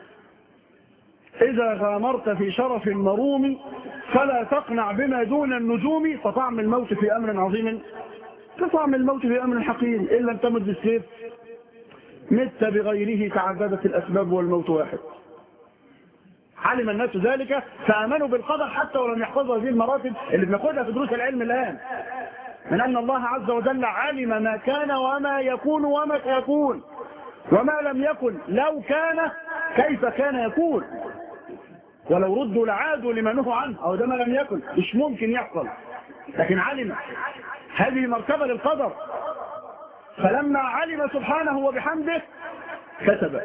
إذا غامرت في شرف مروم فلا تقنع بما دون النجوم فطعم الموت في أمر عظيم كطعم الموت في أمر حقير إن لم تمد بالسيف مت بغيره تعددت الأسباب والموت واحد علم الناس ذلك فآمنوا بالقدر حتى ولم يحفظوا هذه المراتب اللي بناخدها في دروس العلم الآن من أن الله عز وجل علم ما كان وما يكون وما سيكون وما لم يكن لو كان كيف كان يكون ولو ردوا لعادوا لما نهوا عنه أو ده ما لم يكن مش ممكن يحصل لكن علم هذه مرتبة للقدر فلما علم سبحانه وبحمده كتب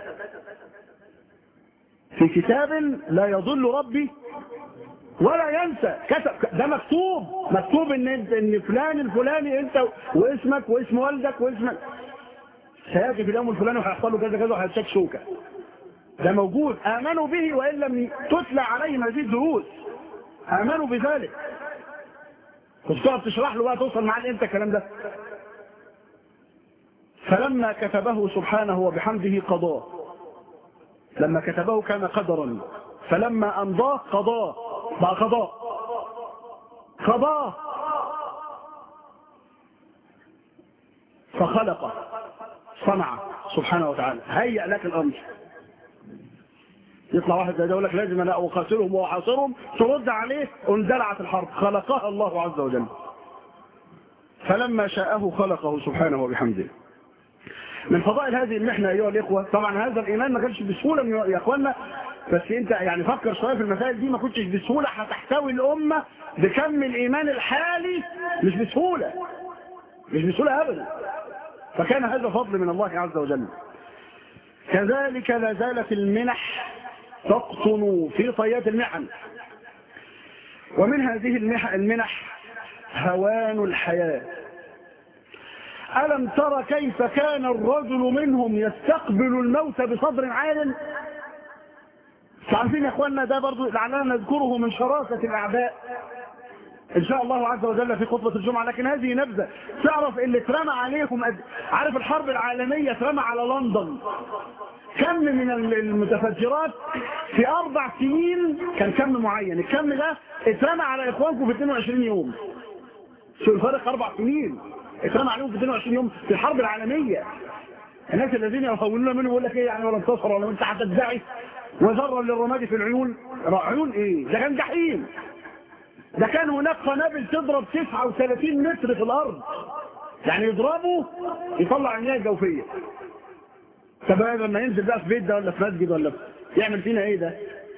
في كتاب لا يضل ربي ولا ينسى كتب ده مكتوب مكتوب ان ان فلان الفلاني انت واسمك واسم والدك واسمك سياتي في اليوم الفلاني وهيحصل له كذا كذا وهيتشك شوكه ده موجود امنوا به وان لم تتلى عليهم هذه الدروس امنوا بذلك كنت تقعد تشرح له بقى توصل معاه امتى الكلام ده فلما كتبه سبحانه وبحمده قضاه لما كتبه كان قدرا فلما أمضاه قضاه بقى قضاء قضاه فخلق صنع سبحانه وتعالى هيأ لك الأمر يطلع واحد زي ده يقول لك لازم انا اقاتلهم واحاصرهم ترد عليه اندلعت الحرب خلقها الله عز وجل فلما شاءه خلقه سبحانه وبحمده من فضائل هذه المحنة أيها الإخوة طبعا هذا الإيمان ما كانش بسهولة يا أخوانا بس أنت يعني فكر شوية في المسائل دي ما كنتش بسهولة هتحتوي الأمة بكم الإيمان الحالي مش بسهولة مش بسهولة أبدا فكان هذا فضل من الله عز وجل كذلك لا زالت المنح تقطن في طيات المحن ومن هذه المنح هوان الحياة ألم تر كيف كان الرجل منهم يستقبل الموت بصدر عال عارفين يا اخوانا ده برضو لعلنا نذكره من شراسة الأعداء إن شاء الله عز وجل في خطبة الجمعة لكن هذه نبذة تعرف اللي اترمى عليكم أد... عارف الحرب العالمية اترمى على لندن كم من المتفجرات في أربع سنين كان كم معين الكم ده اترمى على إخوانكم في 22 يوم شو الفرق أربع سنين اترمى عليهم في 22 يوم في الحرب العالمية الناس الذين يخولون منه يقول لك ايه يعني ولا انتصر ولا انت هتدعي وذرا للرماد في العيون عيون ايه ده كان جحيم ده كان هناك قنابل تضرب 39 متر في الارض يعني يضربه يطلع المياه الجوفيه طب لما ينزل بقى في بيت ده ولا في مسجد ولا في يعمل فينا ايه ده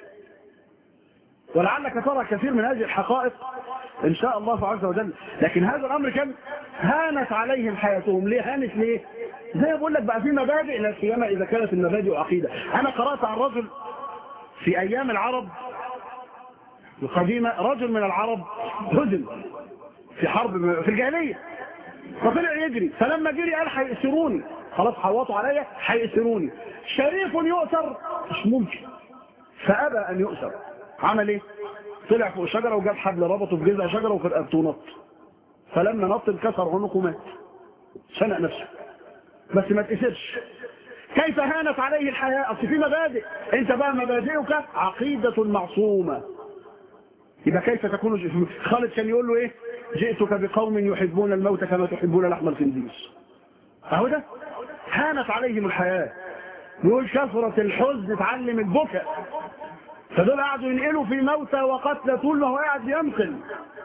ولعلك ترى كثير من هذه الحقائق ان شاء الله عز وجل لكن هذا الامر كان هانت عليهم حياتهم ليه هانت ليه زي ما بقول لك بقى في مبادئ لا سيما اذا كانت المبادئ عقيده انا قرات عن رجل في ايام العرب القديمه رجل من العرب هزم في حرب في الجاهليه فطلع يجري فلما جري قال هيأسروني خلاص حوطوا عليا هيأسروني شريف يؤسر مش ممكن فأبى أن يؤسر عمل ايه طلع فوق شجرة وجاب حبل ربطه في جذع شجرة وفي رقبته نط فلما نط انكسر عنقه مات شنق نفسه بس ما تأسرش كيف هانت عليه الحياة اصل في مبادئ انت بقى مبادئك عقيدة معصومة يبقى كيف تكون خالد كان يقول له ايه جئتك بقوم يحبون الموت كما تحبون لحم الخنزير اهو ده هانت عليهم الحياة يقول كثرة الحزن تعلم البكاء فدول قعدوا ينقلوا في موتى وقتلى طول ما هو قاعد ينقل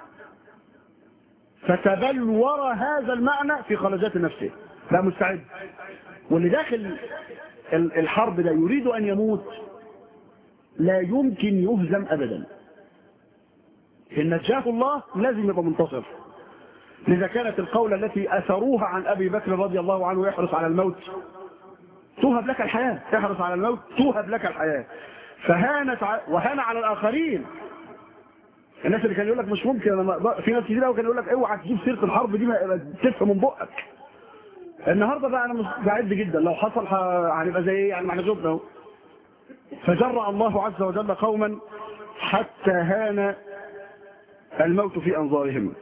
فتبلور هذا المعنى في خلجات نفسه لا مستعد واللي داخل الحرب ده يريد أن يموت لا يمكن يهزم أبدا إن نجاه الله لازم يبقى منتصر لذا كانت القولة التي أثروها عن أبي بكر رضي الله عنه يحرص على الموت توهب لك الحياة احرص على الموت توهب لك الحياة فهانت ع... وهان على الآخرين الناس اللي كان يقول لك مش ممكن أنا في ناس كتير قوي كان يقول لك اوعى تجيب سيره الحرب دي تفهم من بقك النهارده بقى انا مستعد جدا لو حصل هنبقى زي ايه يعني ما احنا شفنا اهو فجرأ الله عز وجل قوما حتى هان الموت في انظارهم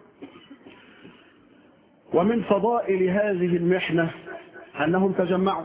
ومن فضائل هذه المحنه انهم تجمعوا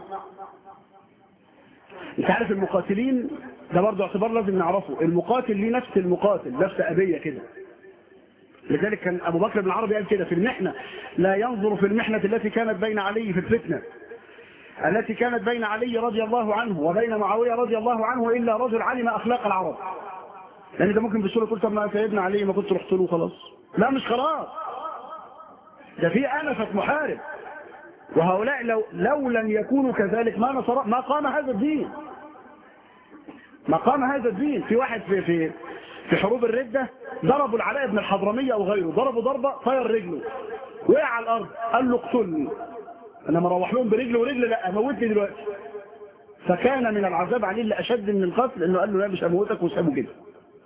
انت عارف المقاتلين ده برضه اعتبار لازم نعرفه المقاتل ليه نفس المقاتل نفس أبية كده لذلك كان أبو بكر بن العربي قال كده في المحنة لا ينظر في المحنة التي كانت بين علي في الفتنة التي كانت بين علي رضي الله عنه وبين معاوية رضي الله عنه إلا رجل علم أخلاق العرب لأن ده ممكن بالسورة تقول طب ما سيدنا علي ما كنت رحت له خلاص لا مش خلاص ده في أنفة محارب وهؤلاء لو, لو لم يكونوا كذلك ما نصر ما قام هذا الدين ما قام هذا الدين في واحد في في في حروب الردة ضربوا العلاء بن الحضرمية أو غيره ضربوا ضربة طير رجله وقع على الأرض قال له اقتلني أنا ما اروح لهم برجل ورجل لا موتني دلوقتي فكان من العذاب عليه اللي أشد من القتل إنه قال له لا مش هموتك وسابه كده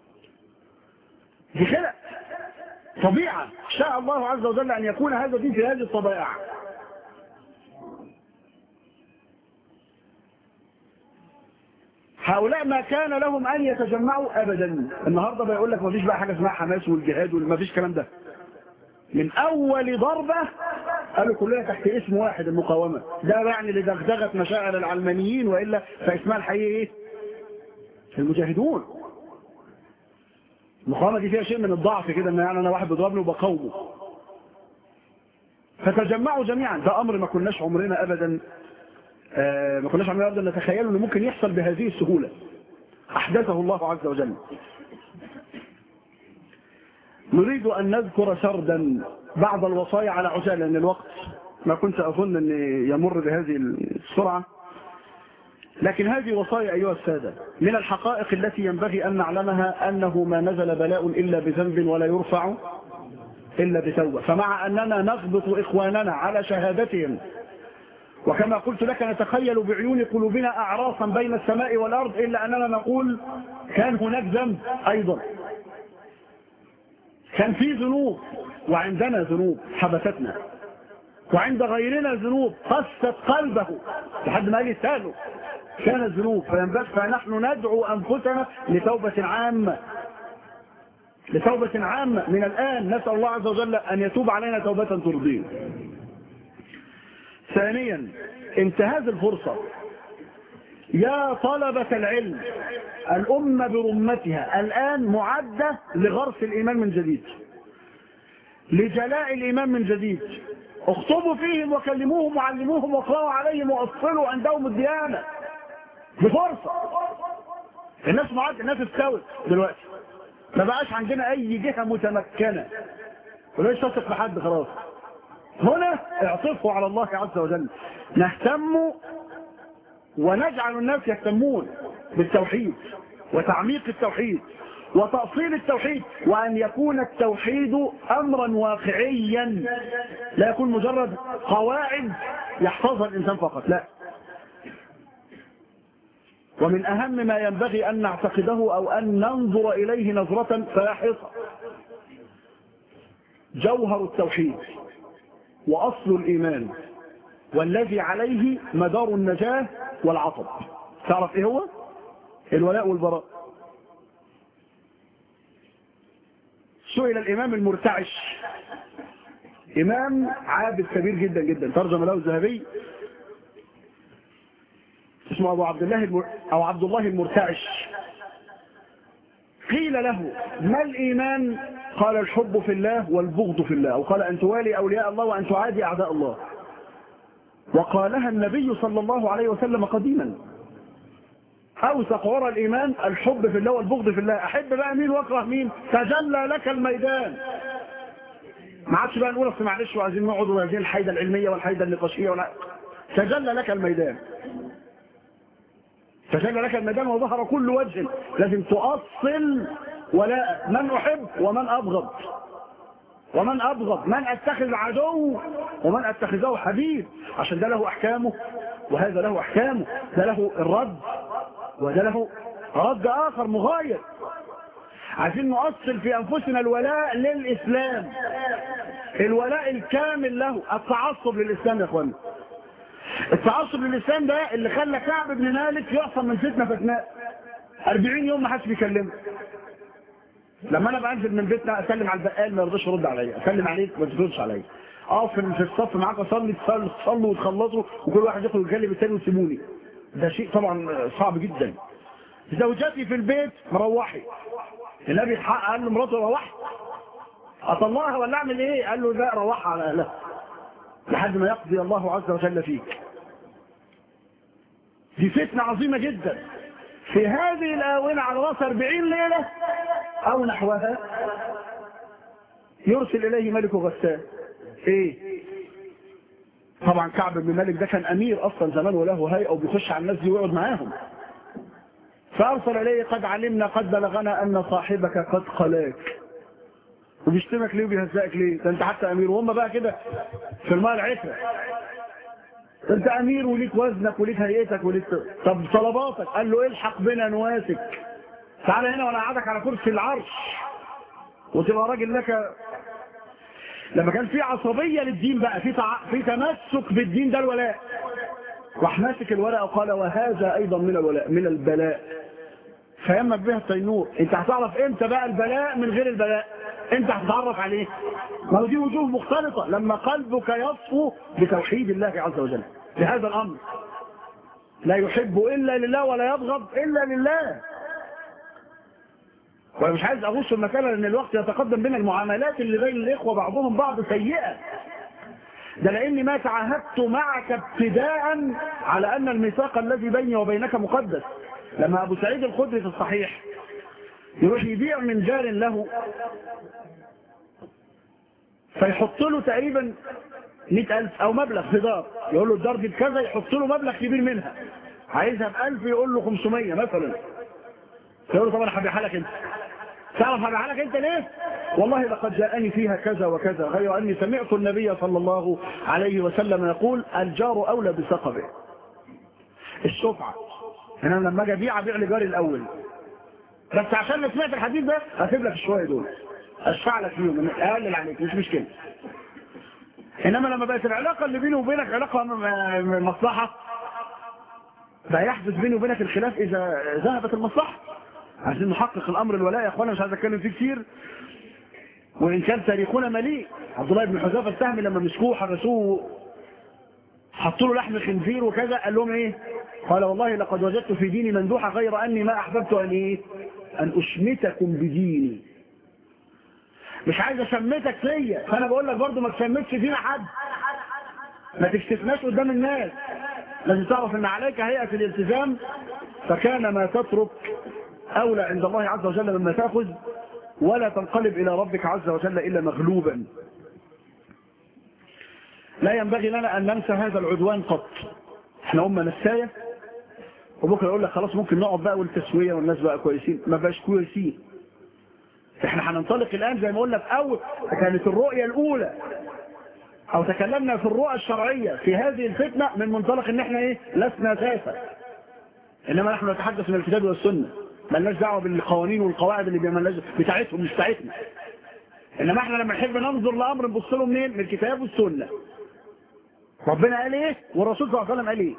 دي خلق طبيعة شاء الله عز وجل أن يكون هذا الدين في هذه الطبائع هؤلاء ما كان لهم أن يتجمعوا أبدا النهاردة بيقول لك ما فيش بقى حاجة اسمها حماس والجهاد وما فيش كلام ده من أول ضربة قالوا كلنا تحت اسم واحد المقاومة ده يعني لدغدغة مشاعر العلمانيين وإلا فاسمها الحقيقي إيه المجاهدون المقاومة دي فيها شيء من الضعف كده ان يعني أنا واحد بيضربني وبقاومه فتجمعوا جميعا ده أمر ما كناش عمرنا أبدا آه ما كناش عمرنا أبدا نتخيله أنه ممكن يحصل بهذه السهولة أحدثه الله عز وجل نريد أن نذكر سردا بعض الوصايا على عجالة لأن الوقت ما كنت أظن أن يمر بهذه السرعة لكن هذه وصايا أيها السادة من الحقائق التي ينبغي أن نعلمها أنه ما نزل بلاء إلا بذنب ولا يرفع إلا بتوبة فمع أننا نضبط إخواننا على شهادتهم وكما قلت لك نتخيل بعيون قلوبنا أعراصا بين السماء والأرض إلا أننا نقول كان هناك ذنب أيضا كان في ذنوب وعندنا ذنوب حبستنا وعند غيرنا ذنوب قست قلبه لحد ما يساله كانت ذنوب فينبغي فنحن ندعو أنفسنا لتوبة عامة لتوبة عامة من الآن نسأل الله عز وجل أن يتوب علينا توبة ترضيه ثانيا انتهاز الفرصة يا طلبة العلم الأمة برمتها الآن معدة لغرس الإيمان من جديد لجلاء الإيمان من جديد اخطبوا فيهم وكلموهم وعلموهم واقرأوا عليهم واصلوا عندهم الديانة بفرصة الناس معدة الناس استوت دلوقتي ما بقاش عندنا أي جهة متمكنة وليش تثق بحد خلاص هنا اعطفوا على الله عز وجل نهتم ونجعل الناس يهتمون بالتوحيد وتعميق التوحيد وتأصيل التوحيد وأن يكون التوحيد أمرا واقعيا لا يكون مجرد قواعد يحفظها الإنسان فقط لا ومن أهم ما ينبغي أن نعتقده أو أن ننظر إليه نظرة فاحصة جوهر التوحيد وأصل الإيمان والذي عليه مدار النجاة والعطب تعرف إيه هو؟ الولاء والبراء سئل الإمام المرتعش إمام عابد كبير جدا جدا ترجم له الذهبي اسمه أبو عبد الله المر... أو عبد الله المرتعش قيل له ما الإيمان قال الحب في الله والبغض في الله أو قال أن توالي أولياء الله وأن تعادي أعداء الله وقالها النبي صلى الله عليه وسلم قديما أوثق وراء الإيمان الحب في الله والبغض في الله أحب بقى مين واكره مين تجلى لك الميدان ما عادش بقى نقول اصل معلش وعايزين نقعد وعايزين الحيدة العلمية والحيدة النقاشية ولا تجلى لك الميدان تجلى لك الميدان وظهر كل وجه لازم تؤصل ولاء من أحب ومن أبغض ومن أبغض من أتخذ عدو ومن أتخذه حبيب عشان ده له أحكامه وهذا له أحكامه ده له الرد وده له رد آخر مغاير عايزين نؤصل في أنفسنا الولاء للإسلام الولاء الكامل له التعصب للإسلام يا أخوانا التعصب للإسلام ده اللي خلى كعب بن مالك يعصم من فتنة فتناء 40 يوم ما حدش بيكلمه لما انا بنزل من بيتنا اسلم على البقال ما يرضاش يرد عليا اسلم عليك ما تردش عليا اقف في الصف معاك اصلي تصلوا وتخلصوا وكل واحد يدخل يكلم الثاني ويسيبوني ده شيء طبعا صعب جدا زوجتي في البيت مروحي النبي قال له مراته روحي اطلعها ولا اعمل ايه قال له لا روحها على اهلها لحد ما يقضي الله عز وجل فيك دي فتنه عظيمه جدا في هذه الاونه على راس 40 ليله او نحوها يرسل اليه ملك غسان ايه طبعا كعب بن مالك ده كان امير اصلا زمان وله هيئه وبيخش على الناس دي ويقعد معاهم فارسل اليه قد علمنا قد بلغنا ان صاحبك قد خلاك وبيشتمك ليه وبيهزقك ليه ده انت حتى امير وهم بقى كده في الماء العفه ده انت امير وليك وزنك وليك هيئتك وليك طب طلباتك قال له الحق بنا نواسك تعالى هنا وانا قاعدك على كرسي العرش وتبقى راجل لك لما كان في عصبية للدين بقى في تع... في تمسك بالدين ده الولاء راح ماسك الورقة وقال وهذا أيضا من الولاء من البلاء فيمك بها التينور انت هتعرف امتى بقى البلاء من غير البلاء انت هتتعرف عليه ما هو دي وجوه مختلطة لما قلبك يصفو بتوحيد الله عز وجل لهذا الأمر لا يحب إلا لله ولا يبغض إلا لله وانا مش عايز اغوص في المساله لان الوقت يتقدم بين المعاملات اللي بين الاخوه بعضهم بعض سيئه ده لاني ما تعاهدت معك ابتداء على ان الميثاق الذي بيني وبينك مقدس لما ابو سعيد الخدري في الصحيح يروح يبيع من جار له فيحط له تقريبا مئة ألف أو مبلغ في دار يقول له الدار دي بكذا يحط له مبلغ كبير منها عايزها بألف يقول له 500 مثلا يقول له طب انا هبيعها لك انت تعرف هبيعها لك انت ليه والله لقد جاءني فيها كذا وكذا غير اني سمعت النبي صلى الله عليه وسلم يقول الجار اولى بثقبه الشفعه انا لما اجي ابيع ابيع لجاري الاول بس عشان ما سمعت الحديث ده هسيب لك الشويه دول اشفع لك فيهم اقلل عليك مش مشكله انما لما بقت العلاقه اللي بيني وبينك علاقه مصلحه بقى يحدث بيني وبينك الخلاف اذا ذهبت المصلحه عايزين نحقق الامر الولاء يا اخوانا مش عايز اتكلم فيه كتير وان كان تاريخنا مليء عبد الله بن حذافه السهمي لما مسكوه حرسوه حطوا له لحم خنزير وكذا قال لهم ايه قال والله لقد وجدت في ديني مندوحه غير اني ما احببت ان ايه ان اشمتكم بديني مش عايز اشمتك فيا فانا بقول لك برضه ما تشمتش فينا حد ما تكتفناش قدام الناس لازم تعرف ان عليك هيئه الالتزام فكان ما تترك اولى عند الله عز وجل مما تاخذ ولا تنقلب الى ربك عز وجل الا مغلوبا لا ينبغي لنا ان ننسى هذا العدوان قط احنا امه نسايه وبكره يقول لك خلاص ممكن نقعد بقى والتسويه والناس بقى كويسين ما بقاش كويسين احنا هننطلق الان زي ما قلنا في اول كانت الرؤيه الاولى او تكلمنا في الرؤى الشرعيه في هذه الفتنه من منطلق ان احنا ايه لسنا ساسه انما نحن نتحدث من الكتاب والسنه مالناش دعوه بالقوانين والقواعد اللي مالناش بتاعتهم مش بتاعتنا انما احنا لما نحب ننظر لامر نبص له منين من الكتاب والسنه ربنا قال ايه والرسول صلى الله عليه وسلم قال ايه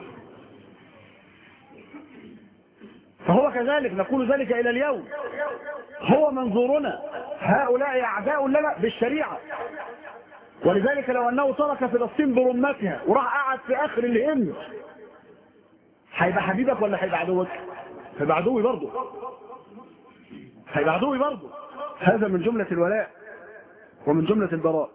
فهو كذلك نقول ذلك الى اليوم هو منظورنا هؤلاء اعداء لنا بالشريعه ولذلك لو انه ترك فلسطين برمتها وراح قعد في اخر الهند هيبقى حبيبك ولا هيبقى عدوك هيبقى عدوي برضه هيبقى عدوي برضه هذا من جملة الولاء ومن جملة البراء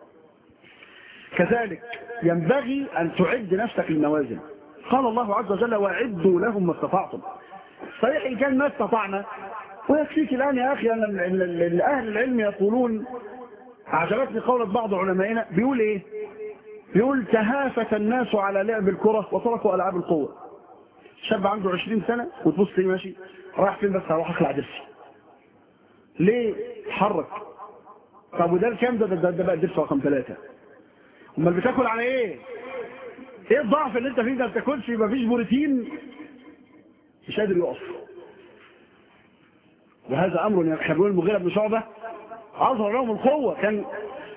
كذلك ينبغي أن تعد نفسك للنوازل قال الله عز وجل وأعدوا لهم ما استطعتم صحيح إن كان ما استطعنا ويكفيك الآن يا أخي أن أهل العلم يقولون أعجبتني قولة بعض علمائنا بيقول إيه بيقول تهافت الناس على لعب الكرة وتركوا ألعاب القوة شاب عنده 20 سنة وتبص لي ماشي رايح فين بس هروح اخلع درسي ليه اتحرك طب وده الكام ده ده, ده بقى درس رقم ثلاثة امال بتاكل على ايه ايه الضعف اللي انت فيه ده ما بتاكلش يبقى فيش بروتين مش قادر يقف وهذا امر يحبون المغيرة بن شعبة اظهر لهم القوة كان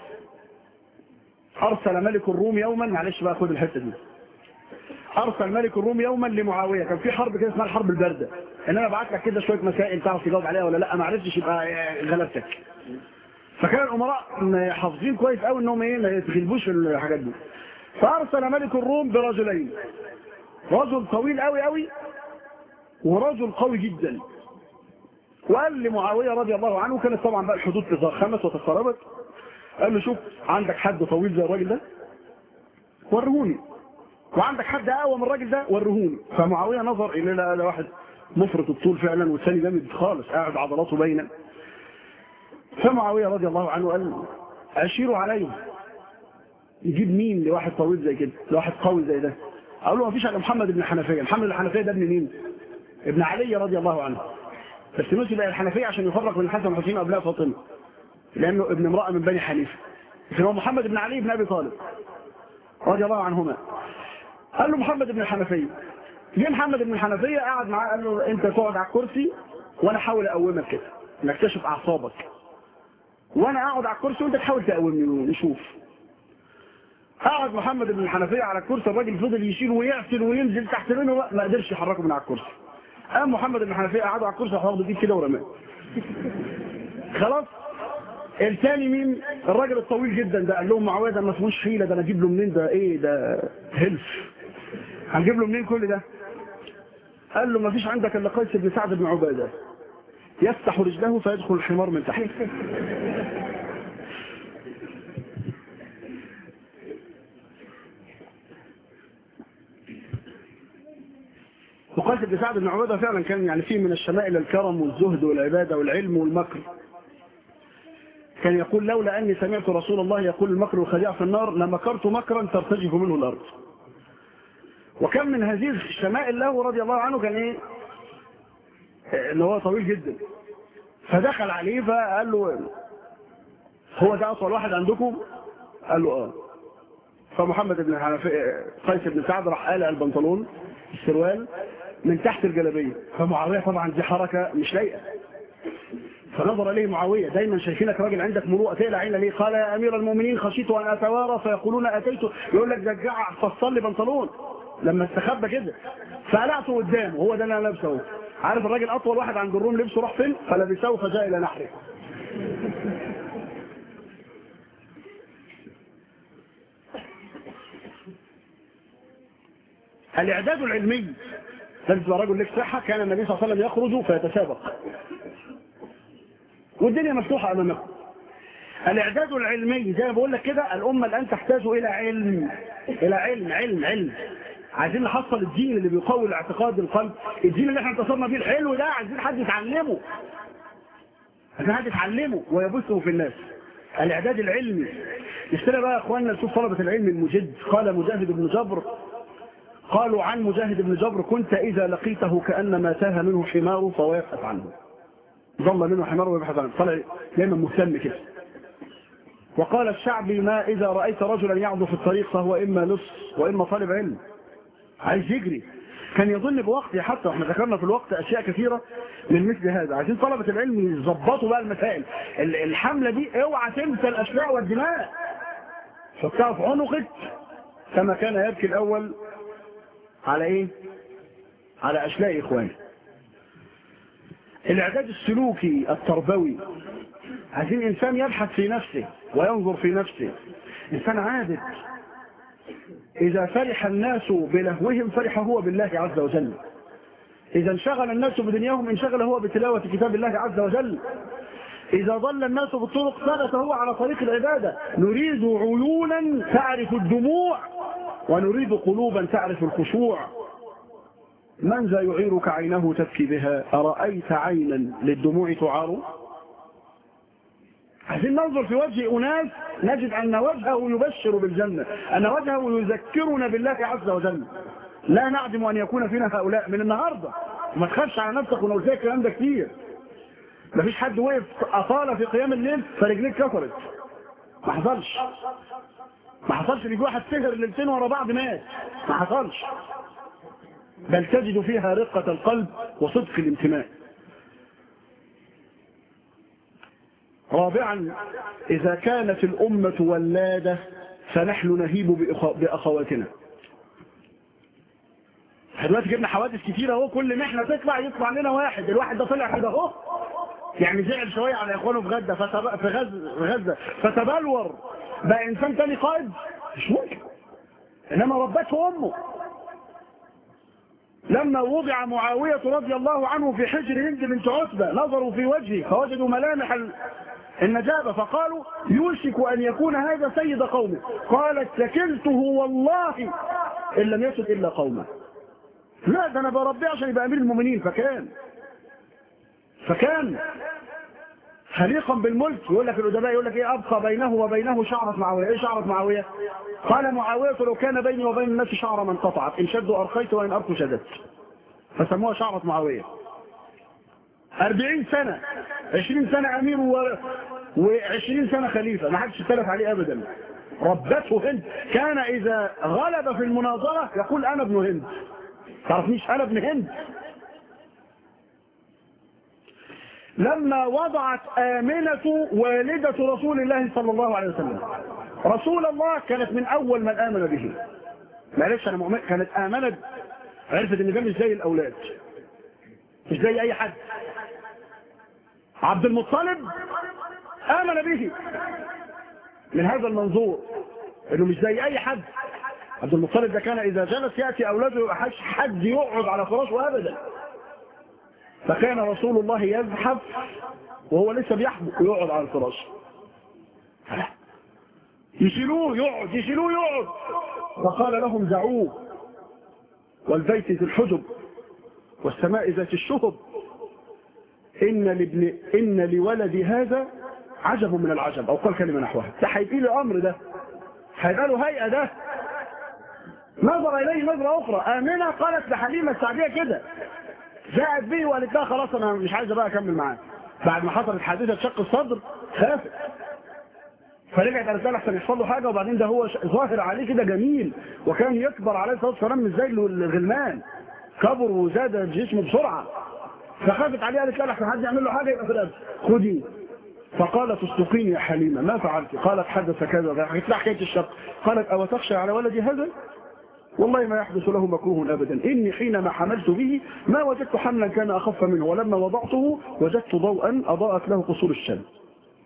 ارسل ملك الروم يوما معلش بقى خد الحتة دي ارسل ملك الروم يوما لمعاويه كان في حرب كده اسمها الحرب البارده ان انا بعت لك كده شويه مسائل تعرف تجاوب عليها ولا لا ما عرفتش يبقى غلبتك فكان الامراء حافظين كويس قوي انهم ايه ما يتغلبوش في الحاجات دي فارسل ملك الروم برجلين رجل طويل قوي قوي ورجل قوي جدا وقال لمعاويه رضي الله عنه كانت طبعا بقى الحدود تضخمت وتقاربت قال له شوف عندك حد طويل زي الراجل ده ورهوني وعندك حد اقوى من الراجل ده ورهوني فمعاويه نظر الى لا واحد مفرط الطول فعلا والثاني جامد خالص قاعد عضلاته باينه فمعاويه رضي الله عنه قال اشيروا عليهم يجيب مين لواحد طويل زي كده لواحد قوي زي ده قالوا له مفيش الا محمد بن الحنفيه محمد بن الحنفيه ده ابن مين ابن علي رضي الله عنه بس نسب الى الحنفيه عشان يفرق بين الحسن والحسين وابناء فاطمه لانه ابن امراه من بني حنيفه لكن هو محمد بن علي بن ابي طالب رضي الله عنهما قال له محمد بن الحنفية جه محمد بن الحنفية قعد معاه قال له انت تقعد على الكرسي وانا احاول اقومك كده نكتشف اعصابك وانا اقعد على الكرسي وانت تحاول تقومني ونشوف قعد محمد بن الحنفية على الكرسي الراجل فضل يشيل ويعسل وينزل تحت منه ما قدرش يحركه من على الكرسي قام محمد بن الحنفية قعدوا على الكرسي وحافظ ايد كده ورماه خلاص الثاني مين الراجل الطويل جدا ده قال لهم معاويه ده ما فيهوش حيله ده انا اجيب له منين ده ايه ده هلف هنجيب له منين كل ده قال له ما فيش عندك الا قيس بن سعد بن عباده يفتح رجله فيدخل الحمار من تحت وقيس بن سعد بن عباده فعلا كان يعني فيه من الشمائل الكرم والزهد والعباده والعلم والمكر كان يقول لولا اني سمعت رسول الله يقول المكر والخديعه في النار لمكرت مكرا ترتجف منه الارض وكم من هذه الشمائل له رضي الله عنه كان ايه ان هو طويل جدا فدخل عليه فقال له هو ده اطول واحد عندكم قال له اه فمحمد بن حنفي قيس بن سعد راح قالع البنطلون السروال من تحت الجلابيه فمعاويه طبعا دي حركه مش لايقه فنظر اليه معاويه دايما شايفينك راجل عندك مروءه تقلع عينه ليه قال يا امير المؤمنين خشيت ان اتوارى فيقولون اتيت يقول لك ده جع فصل لي بنطلون لما استخبى كده فقلعته قدامه هو ده اللي انا لابسه اهو عارف الراجل اطول واحد عند الروم لبسه راح فين فلبسه فجاء الى نحره الاعداد العلمي لازم تبقى رجل لك صحه كان النبي صلى الله عليه وسلم يخرج فيتسابق والدنيا مفتوحه امامكم الاعداد العلمي زي ما بقول لك كده الامه الان تحتاج الى علم الى علم علم علم عايزين نحصل الدين اللي بيقوي الاعتقاد القلب الدين اللي احنا انتصرنا بيه الحلو ده عايزين حد يتعلمه عايزين حد يتعلمه ويبثه في الناس الاعداد العلمي نشتري بقى يا اخواننا نشوف طلبه العلم المجد قال مجاهد بن جبر قالوا عن مجاهد بن جبر كنت اذا لقيته كانما تاه منه حمار فهو يبحث عنه ضل منه حمار ويبحث عنه طلع دايما مهتم كده وقال الشعبي ما اذا رايت رجلا يعدو في الطريق فهو اما لص واما طالب علم عايز يجري كان يظن بوقت حتى احنا ذكرنا في الوقت اشياء كثيره من مثل هذا عايزين طلبه العلم يظبطوا بقى المسائل الحمله دي اوعى تنسى الاشلاء والدماء حطها في عنقك كما كان يبكي الاول على ايه على اشلاء اخوانه الاعداد السلوكي التربوي عايزين انسان يبحث في نفسه وينظر في نفسه انسان عادل إذا فرح الناس بلهوهم فرح هو بالله عز وجل إذا انشغل الناس بدنياهم انشغل هو بتلاوة كتاب الله عز وجل إذا ضل الناس بالطرق ثبت هو على طريق العبادة نريد عيونا تعرف الدموع ونريد قلوبا تعرف الخشوع من ذا يعيرك عينه تبكي بها أرأيت عينا للدموع تعار عايزين ننظر في وجه أناس نجد أن وجهه يبشر بالجنة أن وجهه يذكرنا بالله عز وجل لا نعدم أن يكون فينا هؤلاء من النهاردة وما تخافش على نفسك وانا قلت لك الكلام ده كتير مفيش حد وقف أطال في قيام الليل فرجليك كفرت ما حصلش ما حصلش ان واحد سهر ليلتين ورا بعض مات ما حصلش بل تجد فيها رقة القلب وصدق الانتماء رابعا إذا كانت الأمة ولادة فنحن نهيب بأخواتنا دلوقتي جبنا حوادث كتيرة اهو كل محنة تطلع يطلع لنا واحد الواحد ده طلع كده اهو يعني زعل شوية على اخوانه في غزة فتب... في غزة في غزة فتبلور بقى انسان تاني قائد مش ممكن انما ربته امه لما وضع معاوية رضي الله عنه في حجر هند بنت عتبة نظروا في وجهه فوجدوا ملامح النجابة فقالوا يوشك أن يكون هذا سيد قومه قالت سكلته والله إن لم يسد إلا قومه لا ده أنا بربيه عشان يبقى أمير المؤمنين فكان فكان خليقا بالملك يقول لك الأدباء يقول لك إيه أبقى بينه وبينه شعرة معاوية إيه شعرة معاوية قال معاوية لو كان بيني وبين الناس شعرة ما انقطعت إن شدوا أرخيت وإن أرخوا شددت فسموها شعرة معاوية أربعين سنة عشرين سنة أمير و... وعشرين سنة خليفة ما حدش اختلف عليه أبدا ربته هند كان إذا غلب في المناظرة يقول أنا ابن هند تعرفنيش أنا ابن هند لما وضعت آمنة والدة رسول الله صلى الله عليه وسلم رسول الله كانت من أول من آمن به معلش أنا مؤمن كانت آمنت عرفت إن ده مش زي الأولاد مش زي أي حد عبد المطلب آمن به من هذا المنظور انه مش زي اي حد عبد المطلب ده كان اذا جلس ياتي اولاده حد يقعد على فراشه ابدا فكان رسول الله يزحف وهو لسه بيحبك ويقعد على الفراش يشيلوه يقعد يشيلوه يقعد فقال لهم دعوه والبيت ذي الحجب والسماء ذات الشهب إن لابن إن لولدي هذا عجب من العجب أو قال كلمة نحوها ده هيبقى له أمر ده هيبقى له هيئة ده نظر إليه نظرة أخرى آمنة قالت لحليمة السعدية كده جاءت به وقالت لها خلاص أنا مش عايزة بقى أكمل معاه بعد ما حصلت حادثة شق الصدر خافت فرجعت قالت لها احسن يحصل له حاجه وبعدين ده هو ظاهر عليه كده جميل وكان يكبر عليه الصلاه والسلام مش زي الغلمان كبر وزاد جسمه بسرعه فخافت عليه قالت لها احسن حد يعمل له حاجه يبقى في الأرض خدي فقالت اسلقيني يا حليمه ما فعلت قالت حدث كذا حكيت لها حكايه الشق قالت او تخشى على ولدي هذا والله ما يحدث له مكروه ابدا اني حينما حملت به ما وجدت حملا كان اخف منه ولما وضعته وجدت ضوءا اضاءت له قصور الشمس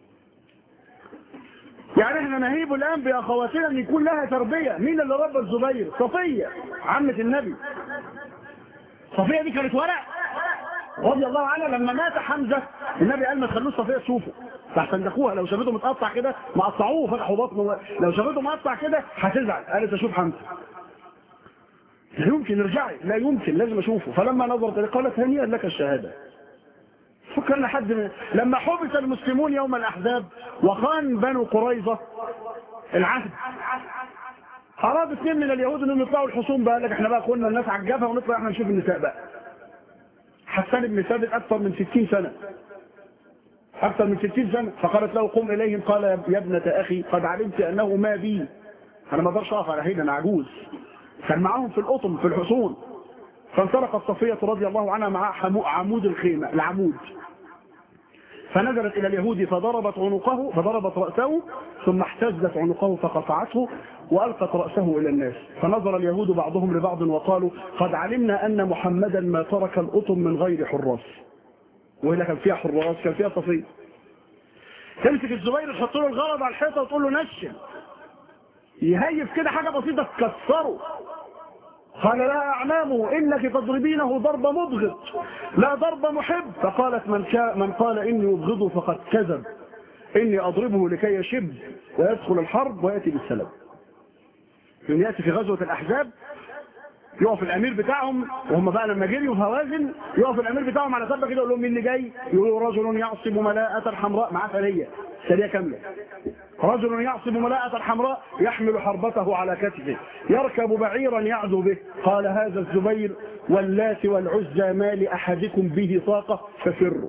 يعني احنا نهيب الان باخواتنا ان يكون لها تربية مين اللي ربى الزبير صفية عمة النبي صفية دي كانت ورق رضي الله عنها لما مات حمزة النبي قال ما تخلوش صفية تشوفه فاحسن اخوها لو شافته متقطع كده ما قطعوه فتحوا بطنه لو شافته مقطع كده هتزعل قالت اشوف حمزة لا يمكن ارجعي لا يمكن لازم اشوفه فلما نظرت قالت هنيئا لك الشهاده فكرنا حد من... لما حبس المسلمون يوم الأحزاب وخان بنو قريظة العهد أراد اثنين من اليهود انهم يطلعوا الحصون بقى لك احنا بقى كنا الناس عجبها ونطلع احنا نشوف النساء بقى حسان بن ثابت أكثر من 60 سنة أكثر من 60 سنة فقالت له قم إليهم قال يا ابنة أخي قد علمت أنه ما بي أنا ما اقدرش أقف على حين أنا عجوز كان معاهم في القطم في الحصون فانطلقت صفية رضي الله عنها مع عمود الخيمة العمود فنزلت إلى اليهود فضربت عنقه فضربت رأسه ثم احتزت عنقه فقطعته وألقت رأسه إلى الناس فنظر اليهود بعضهم لبعض وقالوا قد علمنا أن محمدا ما ترك الأطم من غير حراس وهنا كان فيها حراس كان فيها صفية تمسك الزبير تحط له الغرض على الحيطة وتقول له نشن يهيف كده حاجة بسيطة تكسره قال لا أعمامه إنك تضربينه ضرب مبغض لا ضرب محب فقالت من, كا من قال إني أبغضه فقد كذب إني أضربه لكي يشب ويدخل الحرب ويأتي بالسلام يوم يأتي في غزوة الأحزاب يقف الأمير بتاعهم وهم بقى لما جريوا في هوازن يقف الأمير بتاعهم على سبة كده يقول لهم مين اللي جاي يقولوا رجل يعصب ملاءة الحمراء معاه سرية سرية كاملة رجل يعصب ملاءة الحمراء يحمل حربته على كتفه يركب بعيرا يعدو به قال هذا الزبير واللات والعزى ما لأحدكم به طاقة ففروا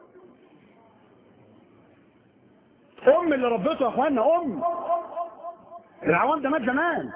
أم اللي ربته يا أخوانا أم العوام ده مات زمان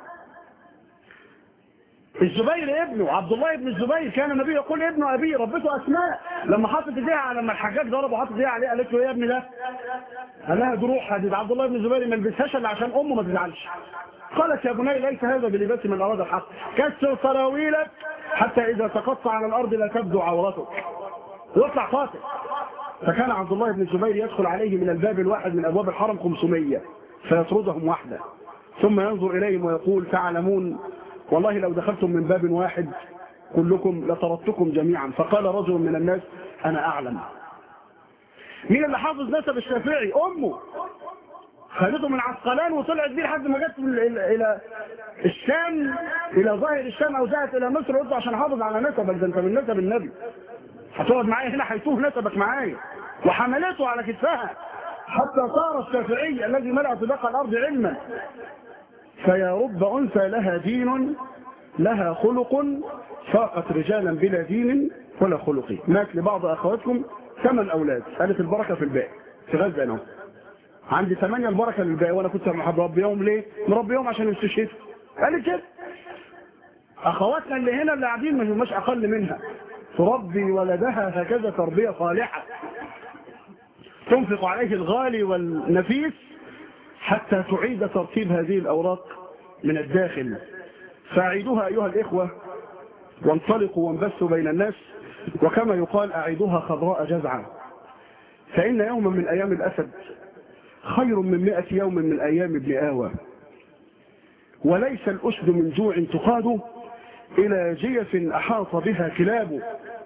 الزبير ابنه عبد الله بن الزبير كان النبي يقول ابنه ابيه ربته اسماء لما حطت ايديها على لما الحجاج ضربه وحط ايديها عليه قالت له ايه يا ابني ده قال لها دروح حديد عبد الله بن الزبير ما يلبسهاش الا عشان امه ما تزعلش قالت يا بني ليس هذا بلباس من اراد الحق كسر سراويلك حتى اذا سقطت على الارض لا تبدو عورتك واطلع قاتل فكان عبد الله بن الزبير يدخل عليه من الباب الواحد من ابواب الحرم 500 فيطردهم واحده ثم ينظر اليهم ويقول تعلمون والله لو دخلتم من باب واحد كلكم لطردتكم جميعا فقال رجل من الناس أنا أعلم مين اللي حافظ نسب الشافعي أمه خدته من عسقلان وطلعت بيه لحد ما جت إلى الشام إلى ظاهر الشام أو جاءت إلى مصر قلت عشان حافظ على نسبك ده أنت من نسب النبي هتقعد معايا هنا هيتوه نسبك معايا وحملته على كتفها حتى صار الشافعي الذي ملأ طباق الأرض علما فيا رب أنثى لها دين لها خلق فاقت رجالا بلا دين ولا خلق مات لبعض أخواتكم ثمان أولاد قالت البركة في الباقي في غزة أنا عندي ثمانية البركة للباقي وأنا كنت مربيهم ليه؟ مربيهم عشان يستشهدوا قالت كده أخواتنا اللي هنا اللي قاعدين مش أقل منها تربي ولدها هكذا تربية صالحة تنفق عليه الغالي والنفيس حتى تعيد ترتيب هذه الأوراق من الداخل فأعيدوها أيها الإخوة وانطلقوا وانبثوا بين الناس وكما يقال أعيدوها خضراء جزعا فإن يوما من أيام الأسد خير من مئة يوم من أيام ابن آوى وليس الأسد من جوع تقاد إلى جيف أحاط بها كلاب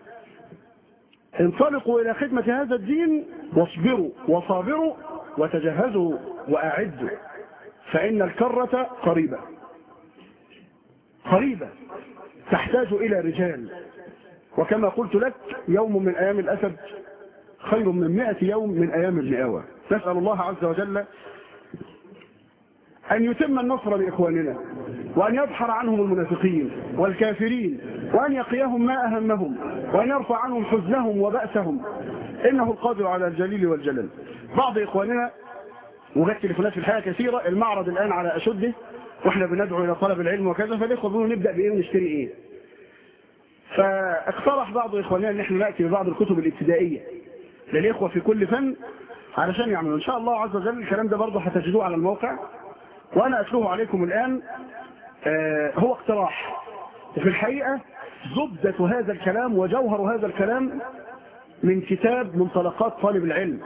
انطلقوا إلى خدمة هذا الدين واصبروا وصابروا وتجهزوا وأعدوا فإن الكرة قريبة قريبة تحتاج إلى رجال وكما قلت لك يوم من أيام الأسد خير من مئة يوم من أيام المئاوة نسأل الله عز وجل أن يتم النصر لإخواننا وأن يبحر عنهم المنافقين والكافرين وأن يقيهم ما أهمهم وأن يرفع عنهم حزنهم وبأسهم إنه القادر على الجليل والجلال بعض إخواننا وجدت تليفونات في الحياة كثيرة المعرض الآن على أشده وإحنا بندعو إلى طلب العلم وكذا فالإخوة بيقولوا نبدأ بإيه ونشتري إيه فاقترح بعض إخواننا أن احنا نأتي ببعض الكتب الابتدائية للإخوة في كل فن علشان يعملوا إن شاء الله عز وجل الكلام ده برضه هتجدوه على الموقع وأنا أتلوه عليكم الآن آه هو اقتراح وفي الحقيقة زبدة هذا الكلام وجوهر هذا الكلام من كتاب منطلقات طالب العلم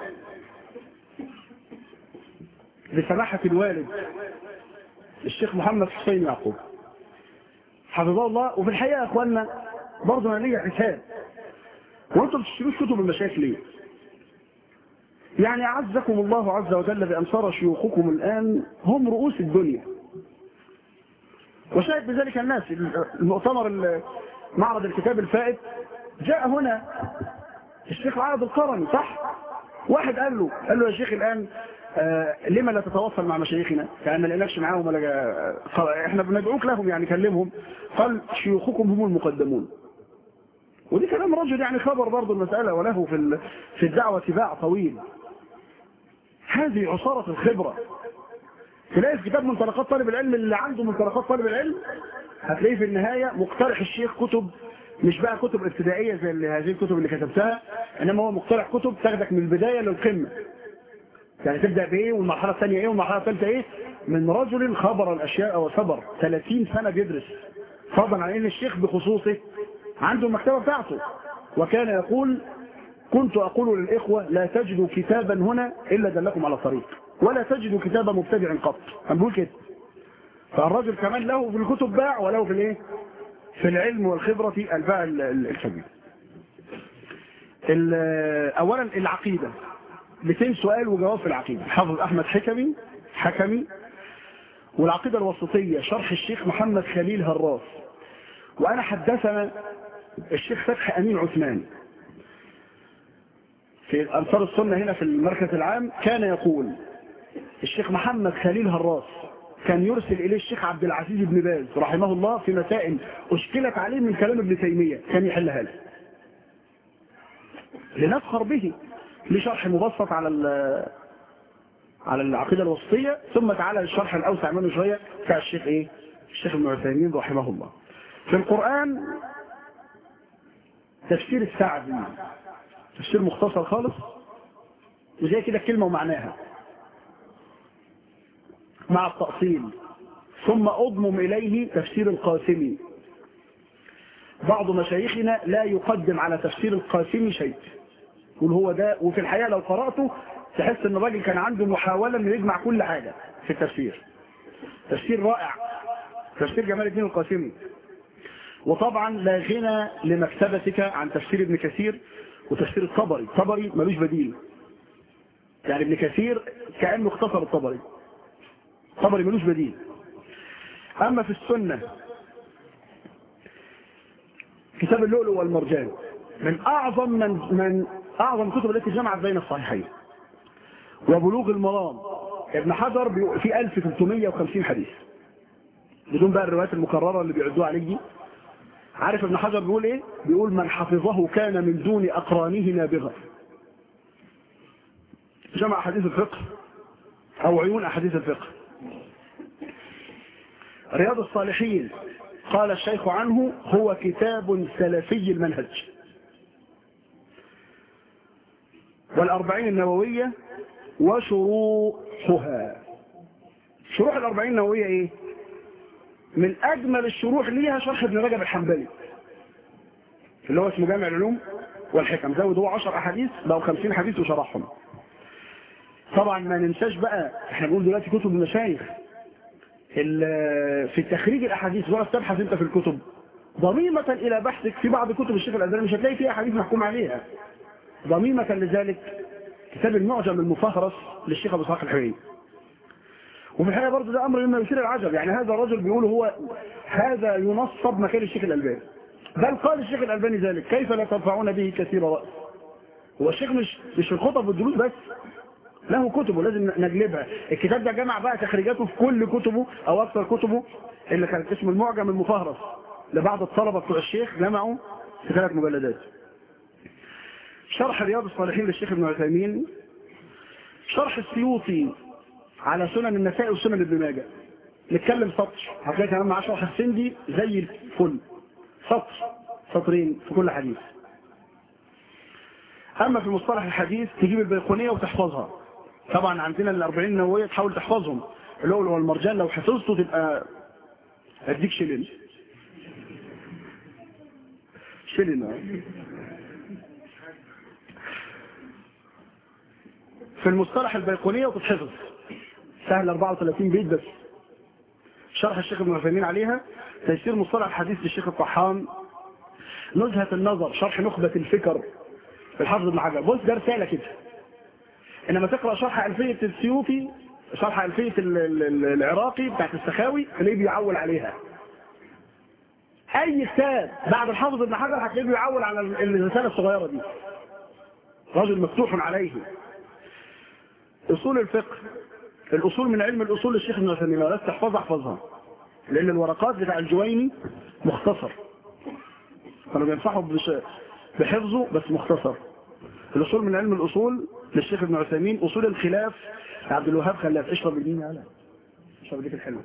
لسماحة الوالد الشيخ محمد حسين يعقوب حفظه الله وفي الحقيقة يا أخواننا برضه أنا ليا حساب وأنتم بتشتروش كتب المشايخ ليه؟ يعني أعزكم الله عز وجل بأن صار شيوخكم الآن هم رؤوس الدنيا وشاهد بذلك الناس المؤتمر معرض الكتاب الفائت جاء هنا الشيخ العرب القرني صح واحد قال له قال له يا شيخ الآن آه لما لا تتواصل مع مشايخنا كأن ما لقيناكش معاهم ولا احنا بندعوك لهم يعني كلمهم قال شيوخكم هم المقدمون ودي كلام رجل يعني خبر برضه المسألة وله في في الدعوة باع طويل هذه عصارة الخبرة تلاقي في كتاب منطلقات طالب العلم اللي عنده منطلقات طالب العلم هتلاقيه في النهاية مقترح الشيخ كتب مش بقى كتب ابتدائية زي اللي هذه الكتب اللي كتبتها انما هو مقترح كتب تاخدك من البداية للقمة يعني تبدأ بايه والمرحلة الثانية ايه والمرحلة الثالثة ايه من رجل خبر الاشياء وصبر 30 سنة بيدرس فضلا عن ان الشيخ بخصوصه عنده المكتبة بتاعته وكان يقول كنت أقول للإخوة لا تجدوا كتابا هنا إلا دلكم على الطريق ولا تجدوا كتابا مبتدع قط كان بيقول كده فالرجل كمان له في الكتب باع وله في الايه في العلم والخبرة الباع الكبير اولا العقيدة 200 سؤال وجواب في العقيدة حافظ احمد حكمي حكمي والعقيدة الوسطية شرح الشيخ محمد خليل هراس وانا حدثنا الشيخ فتحي امين عثمان في أنصار السنة هنا في المركز العام كان يقول الشيخ محمد خليل هراس كان يرسل إليه الشيخ عبد العزيز بن باز رحمه الله في مسائل أشكلت عليه من كلام ابن تيمية كان يحلها له لنفخر به لشرح مبسط على على العقيدة الوسطية ثم تعالى للشرح الأوسع منه شوية بتاع الشيخ إيه الشيخ ابن عثيمين رحمه الله في القرآن تفسير السعدي تفسير مختصر خالص وزي كده كلمة ومعناها مع التأصيل ثم أضمم إليه تفسير القاسمي بعض مشايخنا لا يقدم على تفسير القاسمي شيء يقول هو ده وفي الحقيقة لو قرأته تحس ان الراجل كان عنده محاولة انه يجمع كل حاجة في التفسير تفسير رائع تفسير جمال الدين القاسمي وطبعا لا غنى لمكتبتك عن تفسير ابن كثير وتفسير الطبري الطبري ملوش بديل يعني ابن كثير كأنه اختصر الطبري الطبري ملوش بديل أما في السنة كتاب اللؤلؤ والمرجان من أعظم من, من أعظم الكتب التي جمعت بين الصحيحين وبلوغ المرام ابن حجر في 1350 حديث بدون بقى الروايات المكررة اللي بيعدوها عليك دي عارف ابن حجر بيقول ايه بيقول من حفظه كان من دون اقرانه نابغا جمع احاديث الفقه او عيون احاديث الفقه رياض الصالحين قال الشيخ عنه هو كتاب سلفي المنهج والأربعين النووية وشروحها شروح الأربعين النووية ايه من أجمل الشروح ليها شرح ابن رجب الحنبلي اللي هو اسمه جامع العلوم والحكم زود هو 10 أحاديث بقوا 50 حديث وشرحهم طبعا ما ننساش بقى احنا بنقول دلوقتي كتب المشايخ في التخريج الأحاديث ولا تبحث انت في الكتب ضميمة إلى بحثك في بعض كتب الشيخ الأزهري مش هتلاقي فيها أحاديث محكوم عليها ضميمة لذلك كتاب المعجم المفهرس للشيخ أبو اسحاق الحويني وفي الحقيقة برضه ده أمر مما يثير العجب يعني هذا الرجل بيقول هو هذا ينصب مكان الشيخ الألباني بل قال الشيخ الألباني ذلك كيف لا ترفعون به كثير رأس هو الشيخ مش مش في الخطب والدروس بس له كتب ولازم نجلبها الكتاب ده جمع بقى تخريجاته في كل كتبه او اكثر كتبه اللي كانت اسمه المعجم المفهرس لبعض الطلبة بتوع الشيخ جمعوا في ثلاث مجلدات شرح رياض الصالحين للشيخ ابن عثيمين شرح السيوطي على سنن النسائي وسنن ابن ماجه نتكلم سطر هتلاقي كمان معاه شرح السندي زي الفل سطر سطرين في كل حديث اما في مصطلح الحديث تجيب البيقونيه وتحفظها طبعا عندنا الأربعين نووية تحاول تحفظهم اللؤلؤ والمرجان لو حفظته تبقى اديك شلن شلن في المصطلح البيقونية وتتحفظ سهل 34 بيت بس شرح الشيخ ابن عثيمين عليها تيسير مصطلح الحديث للشيخ الطحان نزهة النظر شرح نخبة الفكر في الحافظ ابن حجر بص ده رسالة كده انما تقرأ شرح ألفية السيوطي شرح ألفية العراقي بتاعت السخاوي تلاقيه بيعول عليها اي كتاب بعد الحافظ ابن حجر هتلاقيه بيعول على الرسالة الصغيرة دي رجل مفتوح عليه اصول الفقه الاصول من علم الاصول للشيخ ابن عثيمين لو تحفظها احفظها لان الورقات بتاع الجويني مختصر كانوا بينصحوا بحفظه بس مختصر الاصول من علم الاصول للشيخ ابن عثيمين اصول الخلاف عبد الوهاب خلاف اشرب الدين يا اشرب ديك الحلوه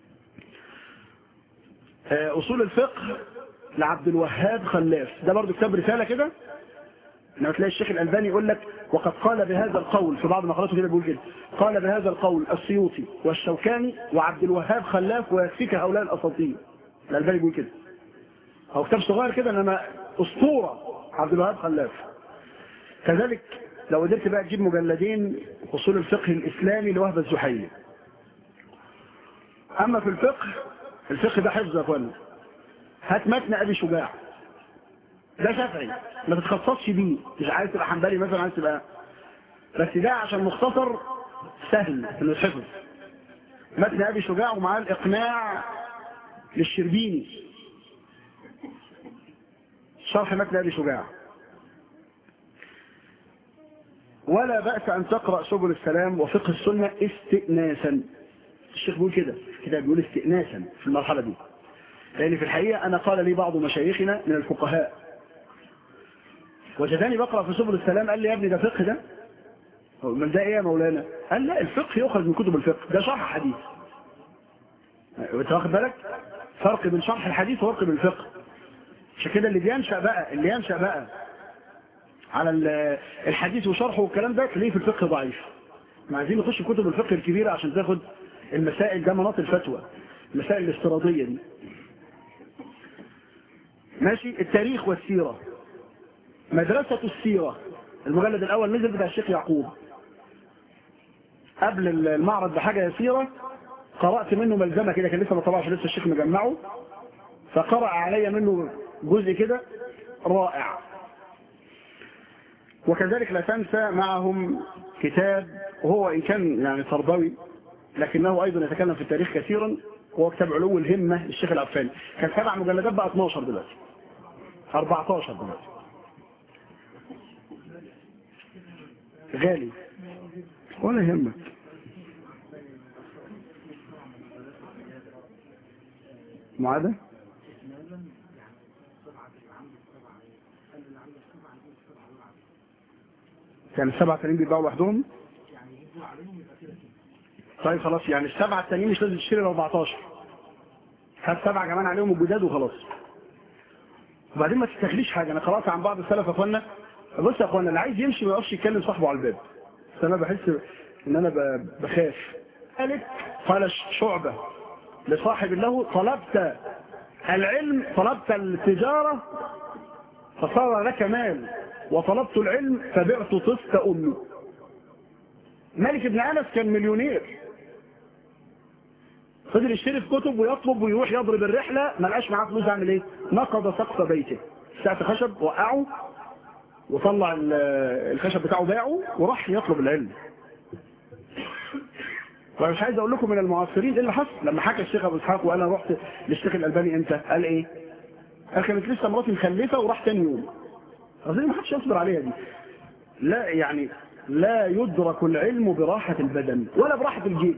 اصول الفقه لعبد الوهاب خلاف ده برضو كتاب رساله كده لما تلاقي الشيخ الألباني يقول لك وقد قال بهذا القول في بعض مقالاته كده بيقول كده قال بهذا القول السيوطي والشوكاني وعبد الوهاب خلاف ويكفيك هؤلاء الأساطير الألباني بيقول كده هو كتاب صغير كده انما اسطوره عبد الوهاب خلاف كذلك لو قدرت بقى تجيب مجلدين اصول الفقه الاسلامي لوهب الزحيلي اما في الفقه الفقه ده حفظ يا اخوانا هات متن ابي شجاع ده شافعي ما تتخصصش بيه مش عايز تبقى حنبلي مثلا عايز تبقى بس ده عشان مختصر سهل انه يتحفظ متن ابي شجاع ومعاه الاقناع للشربيني شرح متن ابي شجاع ولا بأس أن تقرأ سبل السلام وفقه السنة استئناسا الشيخ بيقول كده كده بيقول استئناسا في المرحلة دي لأن في الحقيقة أنا قال لي بعض مشايخنا من الفقهاء وجداني بقرأ في سبل السلام قال لي يا ابني ده فقه ده من ده ايه يا مولانا قال لا الفقه يؤخذ من كتب الفقه ده شرح حديث انت واخد بالك فرق بين شرح الحديث وفرق بين الفقه عشان كده اللي بينشأ بقى اللي ينشأ بقى على الحديث وشرحه والكلام ده تلاقيه في الفقه ضعيف ما عايزين نخش في كتب الفقه الكبيرة عشان تاخد المسائل ده مناط الفتوى المسائل الافتراضية دي ماشي التاريخ والسيرة مدرسة السيرة المجلد الأول نزل بتاع الشيخ يعقوب قبل المعرض بحاجة يسيرة قرأت منه ملزمة كده كان لسه ما طلعش لسه الشيخ مجمعه فقرأ علي منه جزء كده رائع وكذلك لا تنسى معهم كتاب وهو إن كان يعني تربوي لكنه أيضا يتكلم في التاريخ كثيرا وهو كتاب علو الهمة للشيخ العفاني كان سبع مجلدات بقى 12 دلوقتي 14 دلوقتي غالي ولا يهمك معادة يعني السبعة التانيين بيبقوا لوحدهم طيب خلاص يعني السبعة التانيين مش لازم تشتري ال 14 هات سبعة كمان عليهم الجداد وخلاص وبعدين ما تستخليش حاجة انا قرأت عن بعض السلف يا اخوانا بص يا اخوانا اللي عايز يمشي ما يقفش يتكلم صاحبه على الباب بس انا بحس ان انا بخاف قالت قال شعبة لصاحب له طلبت العلم طلبت التجارة فصار لك مال وطلبت العلم فبعت طفت أمي ملك ابن أنس كان مليونير فضل يشتري في كتب ويطلب ويروح يضرب الرحلة ما لقاش معاه فلوس يعمل ايه نقض سقف بيته ساعة خشب وقعه وطلع الخشب بتاعه باعه وراح يطلب العلم ومش عايز اقول لكم من المعاصرين ايه اللي حصل لما حكى الشيخ ابو اسحاق وانا رحت للشيخ الالباني امتى قال ايه قال كانت لسه مراتي مخلفه وراح تاني يوم اظن ما حدش يصبر عليها دي لا يعني لا يدرك العلم براحة البدن ولا براحة الجيب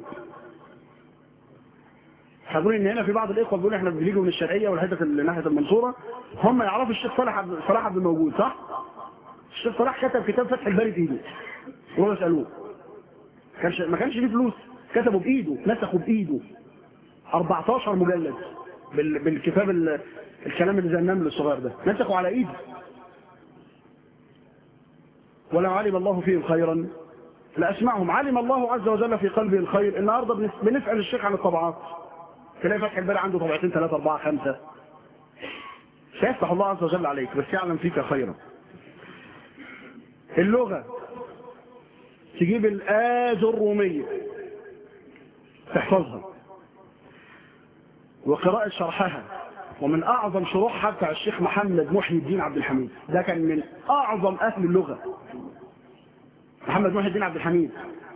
حضرون ان هنا في بعض الاخوه بيقولوا احنا بنيجي من الشرقيه والحته اللي ناحيه المنصوره هم يعرفوا الشيخ صالح عبد صلاح عبد الموجود صح؟ الشيخ صلاح كتب كتاب فتح الباري بايده وهو يسالوه كانش ما كانش فيه فلوس كتبه بايده نسخه بايده 14 مجلد بال... بالكتاب ال... الكلام اللي زي النمل الصغير ده نسخه على ايده ولو علم الله فيهم خيرا لأسمعهم علم الله عز وجل في قلبه الخير النهارده بنس- بنسأل الشيخ عن الطبعات تلاقي فتح الباري عنده طبعتين ثلاثة أربعة خمسة سيفتح الله عز وجل عليك بس يعلم فيك خيرا اللغة تجيب الآز الرومية تحفظها وقراءة شرحها ومن أعظم شروحها بتاع الشيخ محمد محي الدين عبد الحميد ده كان من أعظم أهل اللغة محمد محي الدين عبد الحميد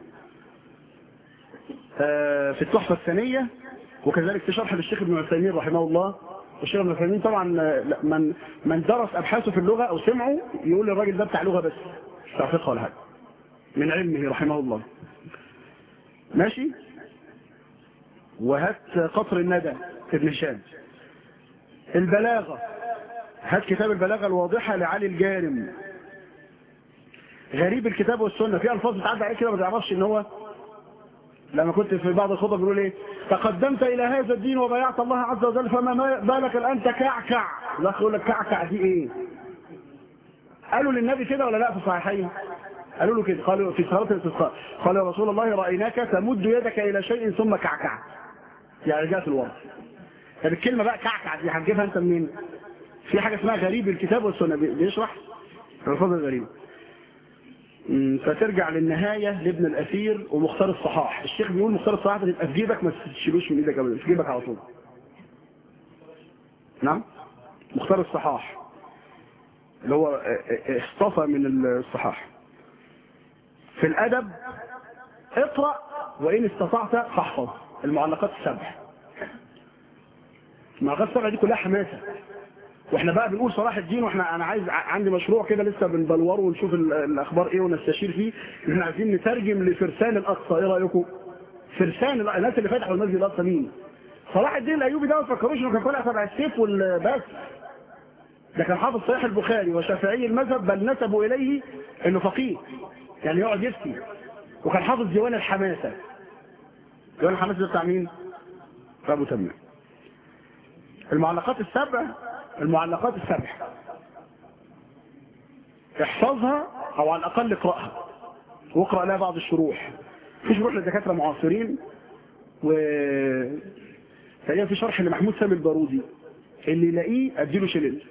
آه، في التحفة الثانية وكذلك في شرح للشيخ ابن عثيمين رحمه الله الشيخ ابن عثيمين طبعا آه، لا، من من درس أبحاثه في اللغة أو سمعه يقول الراجل ده بتاع لغة بس مش بتاع فقه ولا حاجة من علمه رحمه الله ماشي وهات قطر الندى ابن هشام البلاغة هات كتاب البلاغة الواضحة لعلي الجارم غريب الكتاب والسنة في ألفاظ بتعدي عليك كده ما تعرفش ان هو لما كنت في بعض الخطب بيقول ايه تقدمت الى هذا الدين وبايعت الله عز وجل فما ما بالك الان تكعكع لا يقول لك كعكع دي ايه قالوا للنبي كده ولا لا في الصحيحين قالوا له كده قالوا في صلاه الاستسقاء قال يا رسول الله رايناك تمد يدك الى شيء ثم كعكع يعني رجعت الوضع طب الكلمه بقى كعكع دي هتجيبها انت منين في حاجه اسمها غريب الكتاب والسنه بي- بيشرح الفاظ الغريبه مم، فترجع للنهاية لابن الأثير ومختار الصحاح الشيخ بيقول مختار الصحاح ده تبقى في جيبك ما تشيلوش من ايدك ابدا في جيبك على طول نعم مختار الصحاح اللي هو اه، اه، اصطفى من الصحاح في الأدب اقرأ وإن استطعت فاحفظ المعلقات السبع المعلقات السبع دي كلها حماسة واحنا بقى بنقول صلاح الدين واحنا انا عايز ع- عندي مشروع كده لسه بنبلوره ونشوف ال- الاخبار ايه ونستشير فيه احنا عايزين نترجم لفرسان الاقصى ايه رايكم فرسان الأ- الناس اللي فتحوا المسجد الاقصى مين صلاح الدين الايوبي ده ما تفكروش انه كان طالع تبع السيف والبس ده كان حافظ صحيح البخاري وشافعي المذهب بل نسبوا اليه انه فقيه يعني يقعد يفتي وكان حافظ ديوان الحماسه ديوان الحماسه ده بتاع مين؟ بتاع ابو تمام المعلقات السبع المعلقات السبع احفظها او على الاقل اقراها واقرا لها بعض الشروح في شروح للدكاتره معاصرين و تقريبا في شرح لمحمود سامي البارودي اللي يلاقيه اديله شلل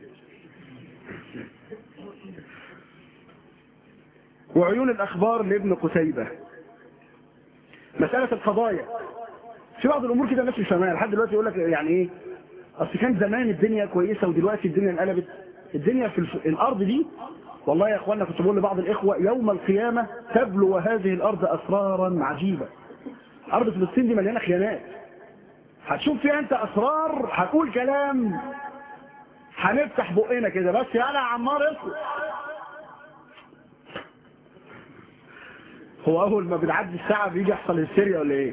وعيون الاخبار لابن قتيبه مساله القضايا في بعض الامور كده الناس مش فاهمها لحد دلوقتي يقول لك يعني ايه اصل كان زمان الدنيا كويسه ودلوقتي الدنيا انقلبت الدنيا في الف... الارض دي والله يا اخوانا كنت بقول لبعض الاخوه يوم القيامه تبلو هذه الارض اسرارا عجيبه ارض فلسطين دي مليانه خيانات هتشوف فيها انت اسرار هتقول كلام هنفتح بقنا كده بس يا عمار اسكت هو اول ما بنعدي الساعه بيجي يحصل هستيريا ولا ايه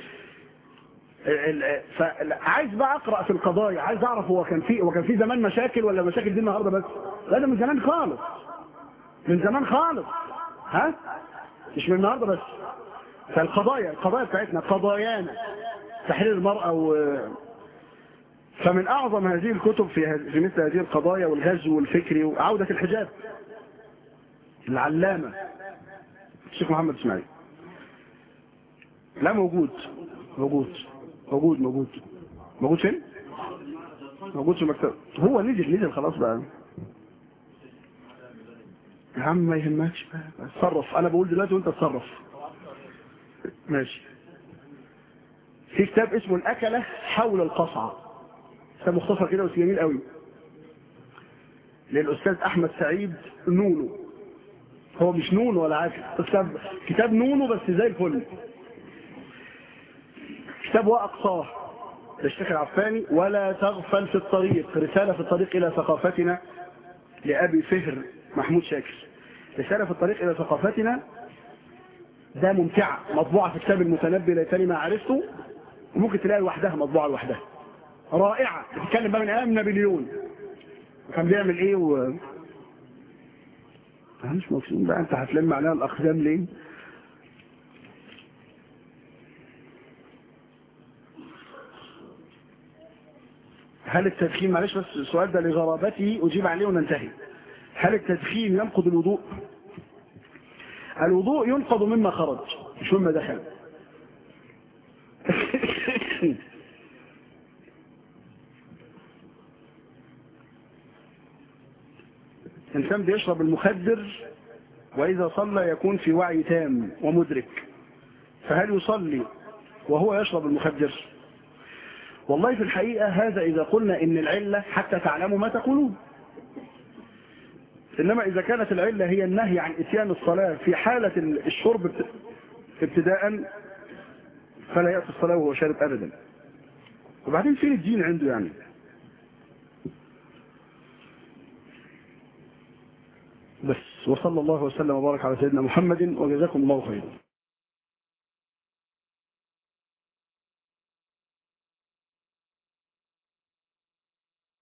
ال- ال- ف- عايز بقى اقرا في القضايا عايز اعرف هو كان في هو كان في زمان مشاكل ولا مشاكل دي النهارده بس لا ده من زمان خالص من زمان خالص ها مش من النهارده بس فالقضايا القضايا بتاعتنا قضايانا تحرير المرأة و فمن أعظم هذه الكتب في, هذ- في مثل هذه القضايا والغزو الفكري وعودة الحجاب العلامة الشيخ محمد اسماعيل لا موجود موجود موجود موجود موجود فين؟ موجود في المكتبة هو نزل نزل خلاص بقى يا عم ما يهمكش بقى اتصرف انا بقول دلوقتي وانت اتصرف ماشي في كتاب اسمه الأكلة حول القصعة كتاب مختصر كده بس جميل قوي للأستاذ أحمد سعيد نونو هو مش نونو ولا حاجة كتاب كتاب نونو بس زي الفل كتاب وأقصاه للشيخ العفاني ولا تغفل في الطريق رسالة في الطريق إلى ثقافتنا لأبي فهر محمود شاكر رسالة في الطريق إلى ثقافتنا ده ممتعة مطبوعة في كتاب المتنبي ليتني ما عرفته وممكن تلاقي لوحدها مطبوعة لوحدها رائعة بتتكلم بقى من أيام نابليون وكان بيعمل إيه و... أنا مش مبسوط بقى أنت هتلم عليها الأقدام ليه؟ هل التدخين معلش بس السؤال ده لغرابته أجيب عليه وننتهي هل التدخين ينقض الوضوء الوضوء ينقض مما خرج مش مما دخل الإنسان بيشرب المخدر وإذا صلى يكون في وعي تام ومدرك فهل يصلي وهو يشرب المخدر والله في الحقيقة هذا إذا قلنا إن العلة حتى تعلموا ما تقولون إنما إذا كانت العلة هي النهي عن إتيان الصلاة في حالة الشرب ابتداء فلا يأتي الصلاة وهو شارب أبدا وبعدين فين الدين عنده يعني بس وصلى الله وسلم وبارك على سيدنا محمد وجزاكم الله خيرا